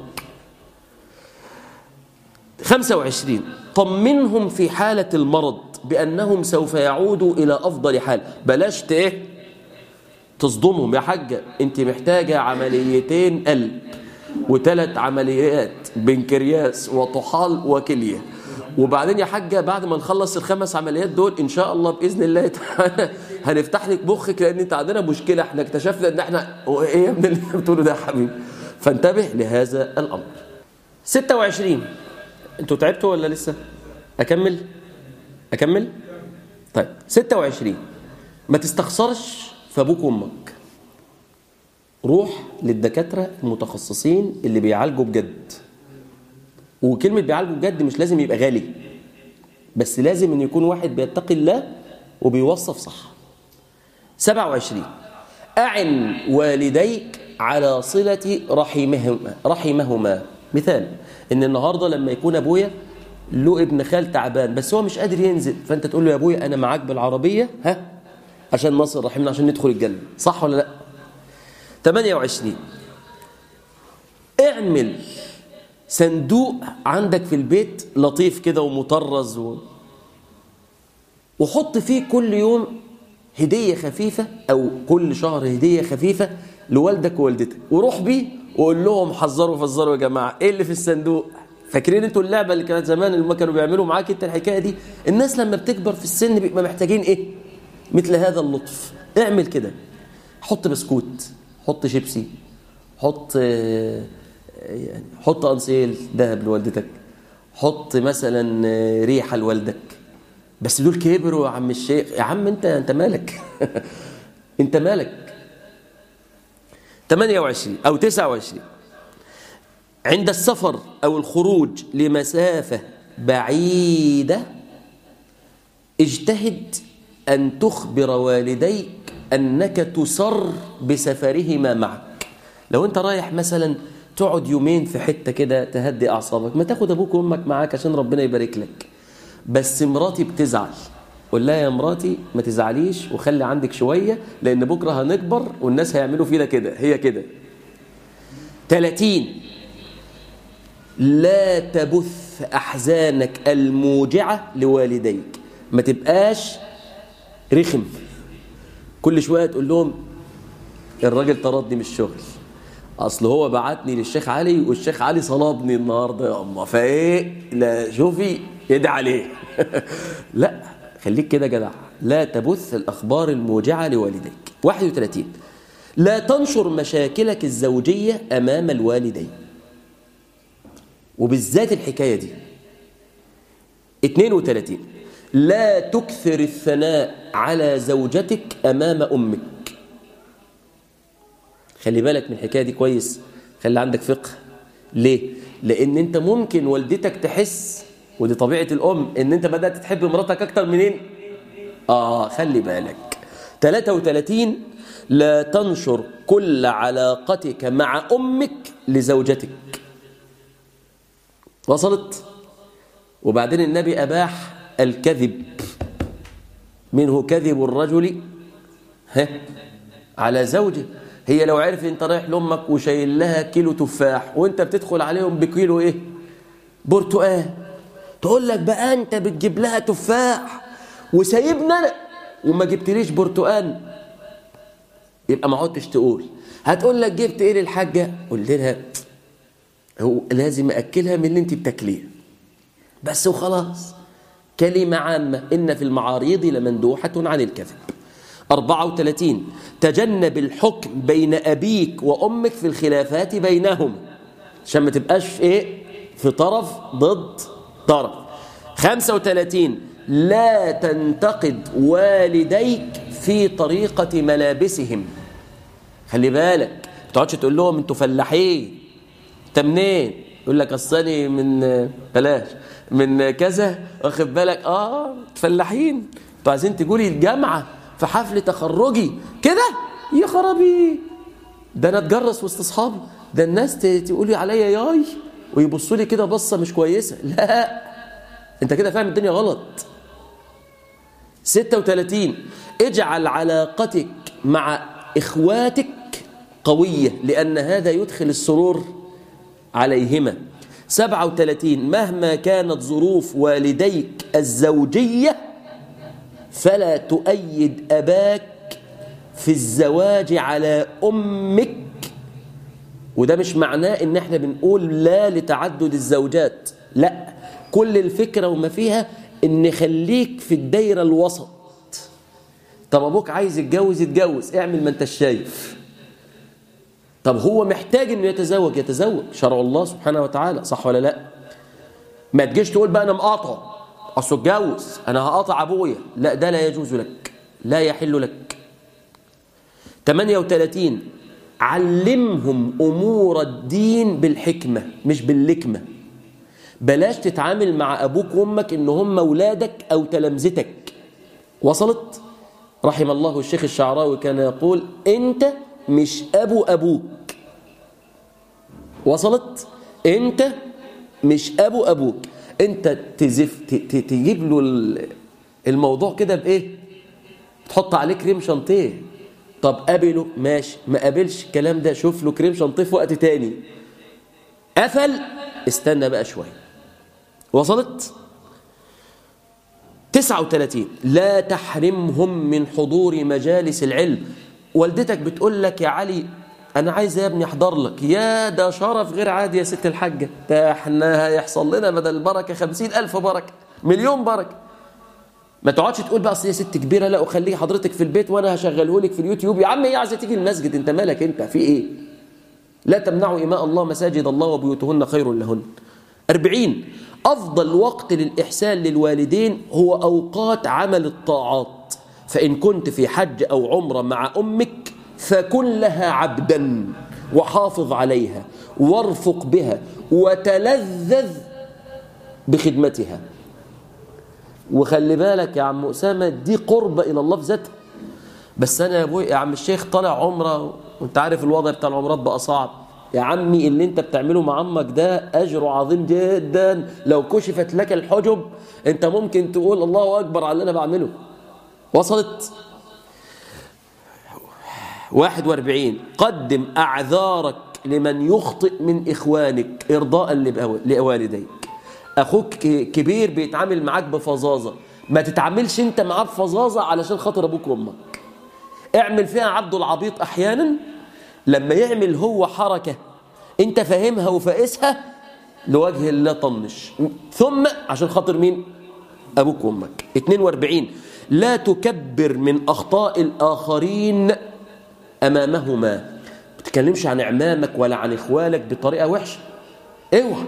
25 طمنهم في حالة المرض بأنهم سوف يعودوا إلى أفضل حال بلاش ايه تصدمهم يا حاجة انت محتاجة عمليتين قلب وثلاث عمليات بنكرياس وطحال وكلية وبعدين يا حاجة بعد ما نخلص الخمس عمليات دول إن شاء الله بإذن الله تعالى هنفتح لك مخك لأن أنت عندنا مشكلة احنا اكتشفنا إن احنا إيه يا ابن اللي انت بتقوله ده يا حبيبي فانتبه لهذا الأمر 26 انتوا تعبتوا ولا لسه اكمل اكمل طيب 26 ما تستخسرش في ابوك وامك روح للدكاتره المتخصصين اللي بيعالجوا بجد وكلمه بيعالجوا بجد مش لازم يبقى غالي بس لازم ان يكون واحد بيتقي الله وبيوصف صح 27 أعن والديك على صلة رحمهما رحمهما مثال ان النهارده لما يكون ابويا له ابن خال تعبان بس هو مش قادر ينزل فانت تقول له يا ابويا انا معاك بالعربيه ها عشان نصل رحمنا عشان ندخل الجنه صح ولا لا 28 اعمل صندوق عندك في البيت لطيف كده ومطرز و... وحط فيه كل يوم هدية خفيفة أو كل شهر هدية خفيفة لوالدك ووالدتك وروح بيه وقول لهم حذروا فزروا يا جماعة إيه اللي في الصندوق فاكرين انتوا اللعبة اللي كانت زمان اللي ما كانوا بيعملوا معاك انت الحكاية دي الناس لما بتكبر في السن بيبقى محتاجين ايه مثل هذا اللطف اعمل كده حط بسكوت حط شيبسي حط آه، يعني حط انسيل ذهب لوالدتك حط مثلا آه، ريحه لوالدك بس دول كبروا يا عم الشيخ يا عم انت انت مالك انت مالك 28 او 29 عند السفر او الخروج لمسافه بعيده اجتهد ان تخبر والديك انك تسر بسفرهما معك لو انت رايح مثلا تقعد يومين في حته كده تهدي اعصابك ما تاخد ابوك وامك معاك عشان ربنا يبارك لك بس مراتي بتزعل قول لها يا مراتي ما تزعليش وخلي عندك شويه لان بكره هنكبر والناس هيعملوا فينا كده هي كده 30 لا تبث احزانك الموجعه لوالديك ما تبقاش رخم كل شويه تقول لهم الراجل طردني من الشغل اصل هو بعتني للشيخ علي والشيخ علي صلبني النهارده يا اما فايه لا شوفي ادعي عليه لا خليك كده جدع لا تبث الاخبار الموجعه لوالديك 31 لا تنشر مشاكلك الزوجيه امام الوالدين وبالذات الحكايه دي 32 لا تكثر الثناء على زوجتك امام امك خلي بالك من الحكايه دي كويس خلي عندك فقه ليه لان انت ممكن والدتك تحس ودي طبيعه الام ان انت بدات تحب مراتك اكتر منين اه خلي بالك 33 لا تنشر كل علاقتك مع امك لزوجتك وصلت وبعدين النبي اباح الكذب منه كذب الرجل ها على زوجه هي لو عرف انت رايح لامك وشايل لها كيلو تفاح وانت بتدخل عليهم بكيلو ايه برتقال تقول لك بقى انت بتجيب لها تفاح وسايبنا انا وما جبتليش برتقال يبقى ما عدتش تقول هتقول لك جبت ايه للحاجه قلت لها هو لازم اكلها من اللي انت بتاكليه بس وخلاص كلمه عامه ان في المعاريض لمندوحه عن الكذب 34 تجنب الحكم بين أبيك وأمك في الخلافات بينهم عشان ما تبقاش إيه في طرف ضد طرف 35 لا تنتقد والديك في طريقة ملابسهم خلي بالك ما تقعدش تقول لهم انتوا فلاحين انت منين يقول لك اصلي من بلاش من كذا واخد بالك اه فلاحين انتوا عايزين تقولي الجامعه في حفل تخرجي كده يا خرابي ده انا اتجرس وسط اصحابي ده الناس تقولي عليا ياي ويبصوا لي كده بصه مش كويسه لا انت كده فاهم الدنيا غلط 36 اجعل علاقتك مع اخواتك قويه لان هذا يدخل السرور عليهما 37 مهما كانت ظروف والديك الزوجيه فلا تؤيد أباك في الزواج على أمك وده مش معناه ان احنا بنقول لا لتعدد الزوجات لا كل الفكرة وما فيها ان خليك في الدايرة الوسط طب ابوك عايز يتجوز يتجوز اعمل ما انت شايف طب هو محتاج انه يتزوج يتزوج شرع الله سبحانه وتعالى صح ولا لا ما تجيش تقول بقى انا مقاطع اصل اتجوز انا هقاطع ابويا لا ده لا يجوز لك لا يحل لك 38 علمهم امور الدين بالحكمه مش باللكمه بلاش تتعامل مع ابوك وامك ان هم اولادك او تلامذتك وصلت رحم الله الشيخ الشعراوي كان يقول انت مش ابو ابوك وصلت انت مش ابو ابوك انت تزف تجيب له الموضوع كده بايه تحط عليه كريم شانتيه طب قابله ماشي ما قابلش الكلام ده شوف له كريم شانتيه في وقت تاني قفل استنى بقى شويه وصلت 39 لا تحرمهم من حضور مجالس العلم والدتك بتقول لك يا علي أنا عايز يا ابني أحضر لك يا ده شرف غير عادي يا ست الحاجة ده احنا هيحصل لنا بدل البركة خمسين ألف بركة مليون بركة ما تقعدش تقول بقى اصل هي ست كبيره لا وخليه حضرتك في البيت وانا هشغله لك في اليوتيوب يا عم هي عايزه تيجي المسجد انت مالك انت في ايه لا تمنعوا إماء الله مساجد الله وبيوتهن خير لهن أربعين أفضل وقت للإحسان للوالدين هو أوقات عمل الطاعات فإن كنت في حج أو عمرة مع أمك فكن لها عبدا وحافظ عليها وارفق بها وتلذذ بخدمتها وخلي بالك يا عم أسامة دي قربة إلى الله في ذاتها بس أنا يا أبوي يا عم الشيخ طالع عمرة وانت عارف الوضع بتاع العمرات بقى صعب يا عمي اللي انت بتعمله مع عمك ده أجره عظيم جدا لو كشفت لك الحجب انت ممكن تقول الله أكبر على اللي أنا بعمله وصلت 41 قدم أعذارك لمن يخطئ من إخوانك إرضاء لوالديك أخوك كبير بيتعامل معاك بفظاظة ما تتعاملش انت معاه بفظاظة علشان خاطر أبوك وأمك اعمل فيها عبد العبيط أحيانا لما يعمل هو حركة انت فاهمها وفائسها لوجه الله طنش ثم عشان خاطر مين أبوك وأمك 42 لا تكبر من أخطاء الآخرين أمامهما ما تتكلمش عن إعمامك ولا عن إخوالك بطريقة وحشة اوعى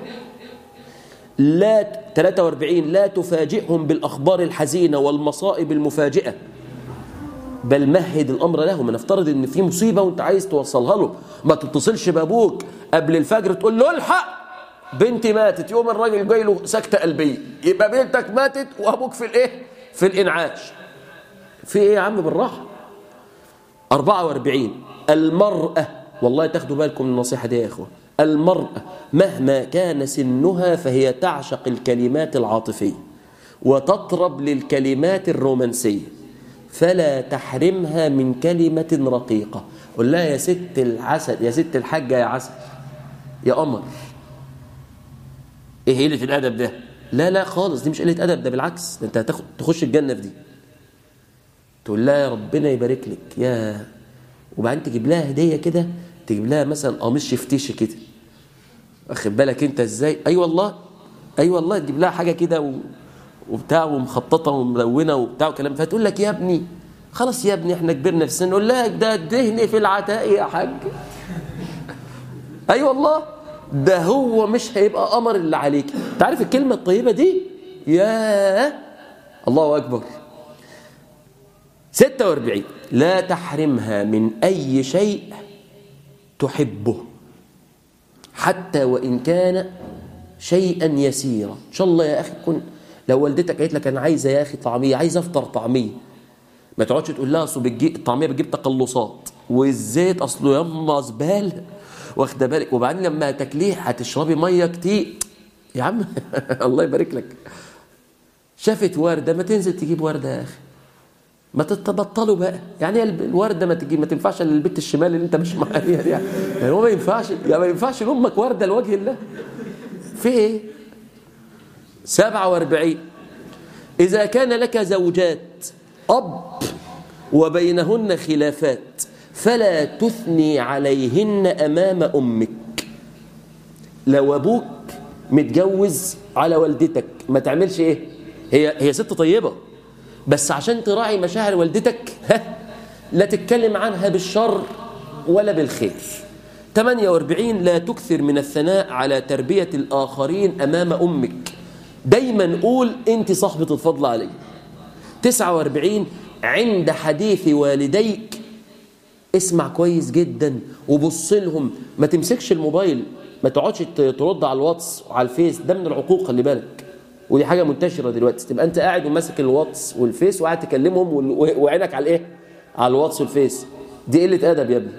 لا 43 لا تفاجئهم بالأخبار الحزينة والمصائب المفاجئة بل مهد الأمر لهم نفترض إن في مصيبة وأنت عايز توصلها له ما تتصلش بأبوك قبل الفجر تقول له الحق بنتي ماتت يوم الراجل جاي له سكتة قلبية يبقى بنتك ماتت وأبوك في الإيه؟ في الإنعاش في إيه يا عم بالراحة 44 المرأة والله تاخدوا بالكم من النصيحة دي يا إخوة المرأة مهما كان سنها فهي تعشق الكلمات العاطفية وتطرب للكلمات الرومانسية فلا تحرمها من كلمة رقيقة قل لها يا ست العسل يا ست الحاجة يا عسل يا قمر ايه قلة الأدب ده لا لا خالص دي مش قلة أدب ده بالعكس ده انت تخش الجنة في دي تقول لها يا ربنا يبارك لك يا وبعدين تجيب لها هدية كده تجيب لها مثلا قميص شفتيش كده واخد بالك انت ازاي اي أيوة والله اي أيوة والله تجيب لها حاجة كده و... وبتاع ومخططه وملونه وبتاع وكلام فتقول لك يا ابني خلاص يا ابني احنا كبرنا في السن نقول لها ده دهن في العتاق يا حاج اي أيوة والله ده هو مش هيبقى قمر اللي عليك انت عارف الكلمه الطيبه دي يا الله اكبر 46 لا تحرمها من اي شيء تحبه حتى وان كان شيئا يسيرا ان شاء الله يا اخي كن لو والدتك قالت لك انا عايزه يا اخي طعميه عايز افطر طعميه ما تقعدش تقول لها اصل بتجي الطعميه بتجيب تقلصات والزيت اصله يما زباله واخده بالك وبعدين لما تاكليه هتشربي ميه كتير يا عم الله يبارك لك شافت ورده ما تنزل تجيب ورده يا اخي ما تتبطلوا بقى يعني الورده ما تجي ما تنفعش للبيت الشمال اللي انت مش معاها دي يعني هو ما ينفعش يعني ما ينفعش لامك ورده لوجه الله في ايه 47 إذا كان لك زوجات أب وبينهن خلافات فلا تثني عليهن أمام أمك لو أبوك متجوز على والدتك ما تعملش إيه هي, هي ست طيبة بس عشان تراعي مشاعر والدتك ها لا تتكلم عنها بالشر ولا بالخير 48 لا تكثر من الثناء على تربية الآخرين أمام أمك دايما قول انت صاحبة الفضل علي 49 عند حديث والديك اسمع كويس جدا وبص لهم ما تمسكش الموبايل ما تقعدش ترد على الواتس وعلى الفيس ده من العقوق خلي بالك ودي حاجة منتشرة دلوقتي تبقى انت قاعد وماسك الواتس والفيس وقاعد تكلمهم وعينك على الايه على الواتس والفيس دي قلة ادب يا ابني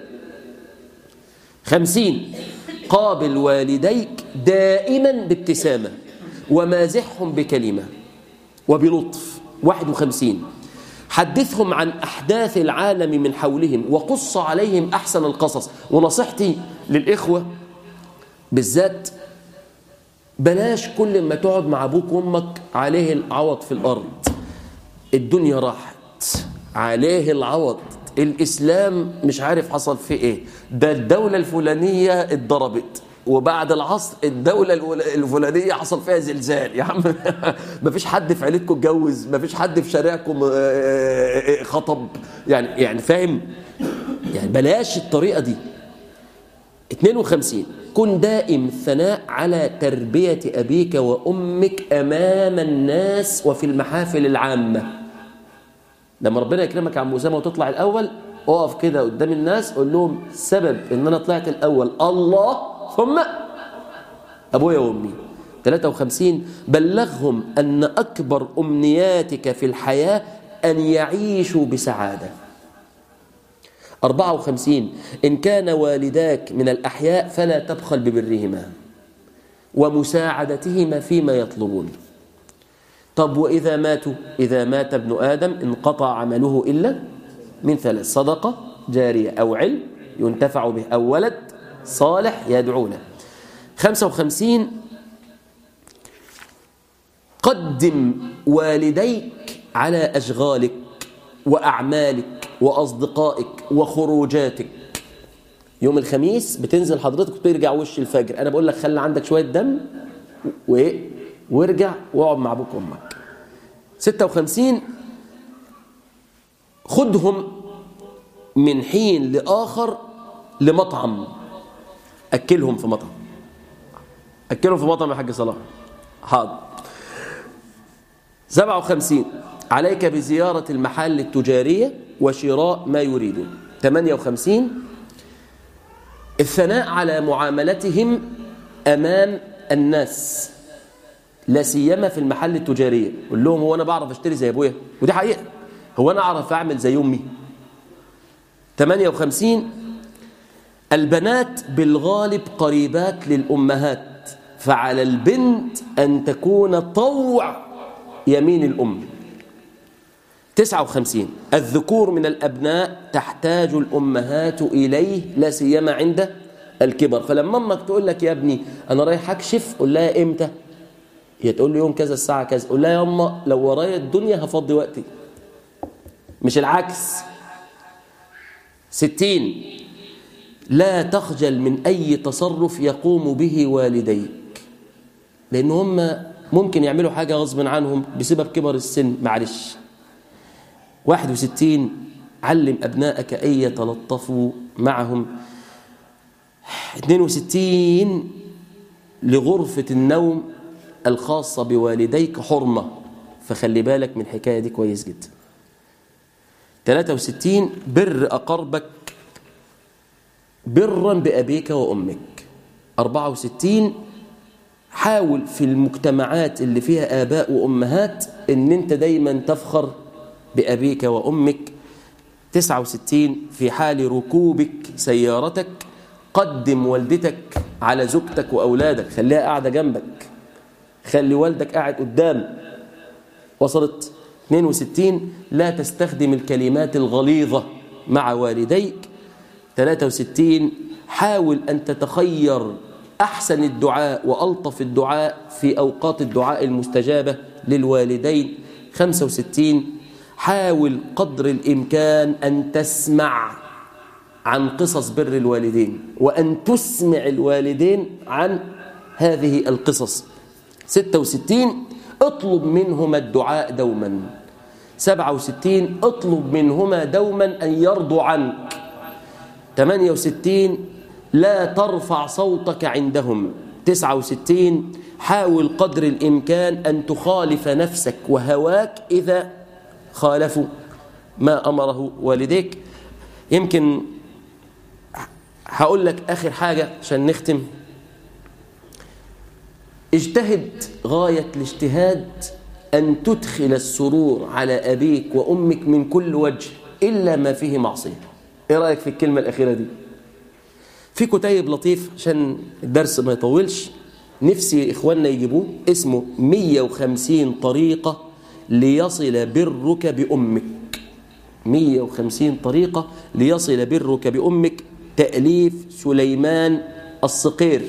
خمسين قابل والديك دائما بابتسامة ومازحهم بكلمة وبلطف 51 حدثهم عن أحداث العالم من حولهم وقص عليهم أحسن القصص ونصيحتي للإخوة بالذات بلاش كل ما تقعد مع أبوك وأمك عليه العوض في الأرض الدنيا راحت عليه العوض الإسلام مش عارف حصل فيه إيه ده الدولة الفلانية اتضربت وبعد العصر الدولة الول- الفلانية حصل فيها زلزال يا عم مفيش حد في عيلتكم اتجوز مفيش حد في شارعكم آه، آه، آه، خطب يعني يعني فاهم يعني بلاش الطريقة دي 52 كن دائم الثناء على تربية أبيك وأمك أمام الناس وفي المحافل العامة لما ربنا يكرمك يا عم أسامة وتطلع الأول اقف كده قدام الناس قول لهم سبب ان انا طلعت الأول الله ثم أبويا وأمي 53 بلغهم أن أكبر أمنياتك في الحياة أن يعيشوا بسعادة 54 إن كان والداك من الأحياء فلا تبخل ببرهما ومساعدتهما فيما يطلبون طب وإذا ماتوا إذا مات ابن آدم انقطع عمله إلا من ثلاث صدقة جارية أو علم ينتفع به أو ولد صالح يدعو له 55 قدم والديك على أشغالك وأعمالك وأصدقائك وخروجاتك يوم الخميس بتنزل حضرتك وترجع وش الفجر أنا بقول لك خلي عندك شوية دم وإيه وارجع واقعد مع أبوك وأمك 56 خدهم من حين لآخر لمطعم أكلهم في مطعم أكلهم في مطعم يا حاج صلاح حاضر 57 عليك بزيارة المحل التجارية وشراء ما يريدون 58 الثناء على معاملتهم أمام الناس لا سيما في المحل التجارية قول لهم هو أنا بعرف أشتري زي أبويا ودي حقيقة هو أنا أعرف أعمل زي أمي 58 البنات بالغالب قريبات للأمهات فعلى البنت أن تكون طوع يمين الأم 59 الذكور من الأبناء تحتاج الأمهات إليه لا سيما عند الكبر فلما أمك تقول لك يا ابني أنا رايح أكشف قول لها إمتى هي تقول لي يوم كذا الساعة كذا قول لها يا أما لو ورايا الدنيا هفضي وقتي مش العكس ستين لا تخجل من أي تصرف يقوم به والديك لأن هم ممكن يعملوا حاجة غصب عنهم بسبب كبر السن معلش 61 علم أبنائك أن يتلطفوا معهم 62 لغرفة النوم الخاصة بوالديك حرمة فخلي بالك من الحكاية دي كويس جدا 63 بر أقربك برا بأبيك وأمك 64 حاول في المجتمعات اللي فيها آباء وأمهات إن أنت دايما تفخر بأبيك وأمك 69 في حال ركوبك سيارتك قدم والدتك على زوجتك وأولادك خليها قاعدة جنبك خلي والدك قاعد قدام وصلت 62 لا تستخدم الكلمات الغليظة مع والديك 63 حاول أن تتخير أحسن الدعاء وألطف الدعاء في أوقات الدعاء المستجابة للوالدين 65 حاول قدر الإمكان أن تسمع عن قصص بر الوالدين وأن تسمع الوالدين عن هذه القصص 66 اطلب منهما الدعاء دوما 67 اطلب منهما دوما أن يرضوا عنك 68 لا ترفع صوتك عندهم 69 حاول قدر الإمكان أن تخالف نفسك وهواك إذا خالفوا ما أمره والديك يمكن هقول لك آخر حاجة عشان نختم اجتهد غاية الاجتهاد أن تدخل السرور على أبيك وأمك من كل وجه إلا ما فيه معصية إيه رأيك في الكلمة الأخيرة دي في كتيب لطيف عشان الدرس ما يطولش نفسي إخواننا يجيبوه اسمه 150 طريقة ليصل برك بأمك 150 طريقة ليصل برك بأمك تأليف سليمان الصقير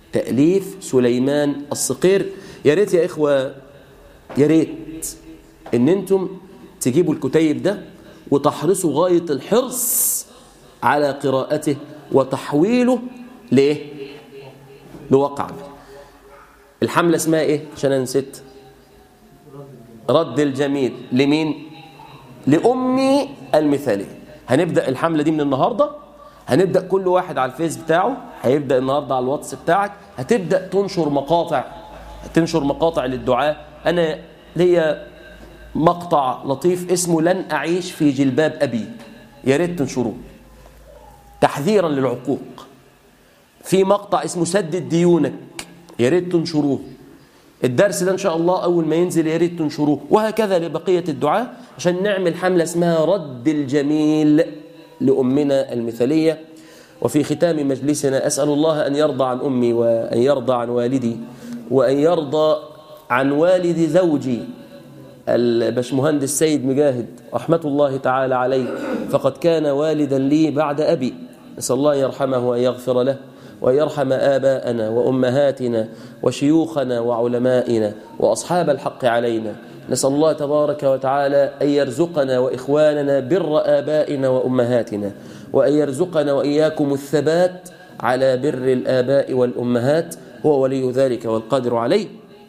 تأليف سليمان الصقير يا ريت يا إخوة يا ريت ان انتم تجيبوا الكتيب ده وتحرصوا غاية الحرص على قراءته وتحويله لإيه؟ لواقع الحملة اسمها إيه؟ عشان أنا نسيت رد الجميل لمين؟ لأمي المثالية هنبدأ الحملة دي من النهاردة هنبدأ كل واحد على الفيس بتاعه هيبدأ النهاردة على الواتس بتاعك هتبدأ تنشر مقاطع تنشر مقاطع للدعاء أنا ليا مقطع لطيف اسمه لن أعيش في جلباب أبي يا ريت تنشروه تحذيرا للعقوق في مقطع اسمه سدد ديونك يا ريت تنشروه الدرس ده ان شاء الله اول ما ينزل يا ريت تنشروه وهكذا لبقيه الدعاء عشان نعمل حمله اسمها رد الجميل لامنا المثاليه وفي ختام مجلسنا اسال الله ان يرضى عن امي وان يرضى عن والدي وان يرضى عن والد زوجي البشمهندس سيد مجاهد رحمة الله تعالى عليه فقد كان والدا لي بعد أبي نسأل الله يرحمه وأن يغفر له وأن يرحم آباءنا وأمهاتنا وشيوخنا وعلمائنا وأصحاب الحق علينا نسأل الله تبارك وتعالى أن يرزقنا وإخواننا بر آبائنا وأمهاتنا وأن يرزقنا وإياكم الثبات على بر الآباء والأمهات هو ولي ذلك والقادر عليه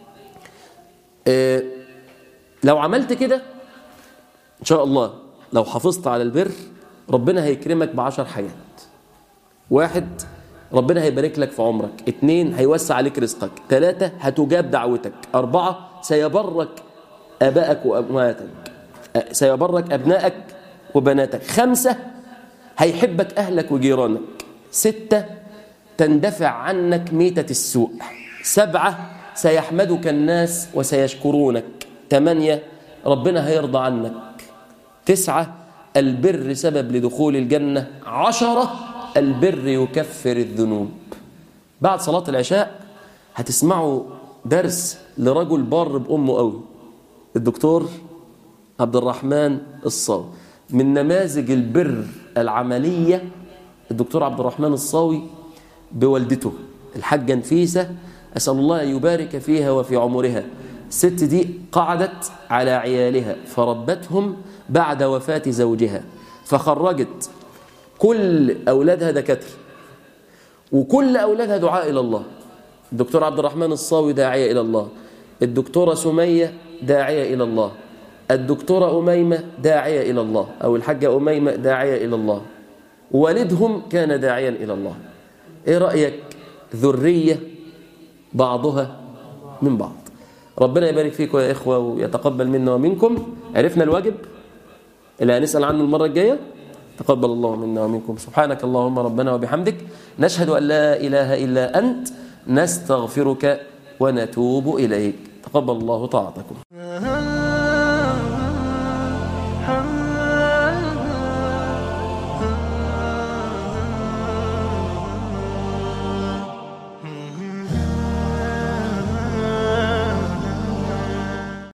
إيه لو عملت كده إن شاء الله لو حافظت على البر ربنا هيكرمك بعشر حاجات واحد ربنا هيبارك لك في عمرك اتنين هيوسع عليك رزقك ثلاثة هتجاب دعوتك أربعة سيبرك أبائك وأمهاتك سيبرك أبنائك وبناتك خمسة هيحبك أهلك وجيرانك ستة تندفع عنك ميتة السوء سبعة سيحمدك الناس وسيشكرونك ثمانية ربنا هيرضى عنك تسعة البر سبب لدخول الجنة عشرة البر يكفر الذنوب بعد صلاة العشاء هتسمعوا درس لرجل بار بأمه قوي الدكتور عبد الرحمن الصاوي من نماذج البر العملية الدكتور عبد الرحمن الصاوي بوالدته الحاجة نفيسة أسأل الله أن يبارك فيها وفي عمرها الست دي قعدت على عيالها فربتهم بعد وفاة زوجها فخرجت كل أولادها دكاترة وكل أولادها دعاء إلى الله الدكتور عبد الرحمن الصاوي داعية إلى الله الدكتورة سمية داعية إلى الله الدكتورة أميمة داعية إلى الله أو الحاجة أميمة داعية إلى الله والدهم كان داعيا إلى الله إيه رأيك ذرية بعضها من بعض ربنا يبارك فيكم يا إخوة ويتقبل منا ومنكم عرفنا الواجب اللي هنسأل عنه المرة الجاية تقبل الله منا ومنكم سبحانك اللهم ربنا وبحمدك نشهد أن لا إله إلا أنت نستغفرك ونتوب إليك تقبل الله طاعتكم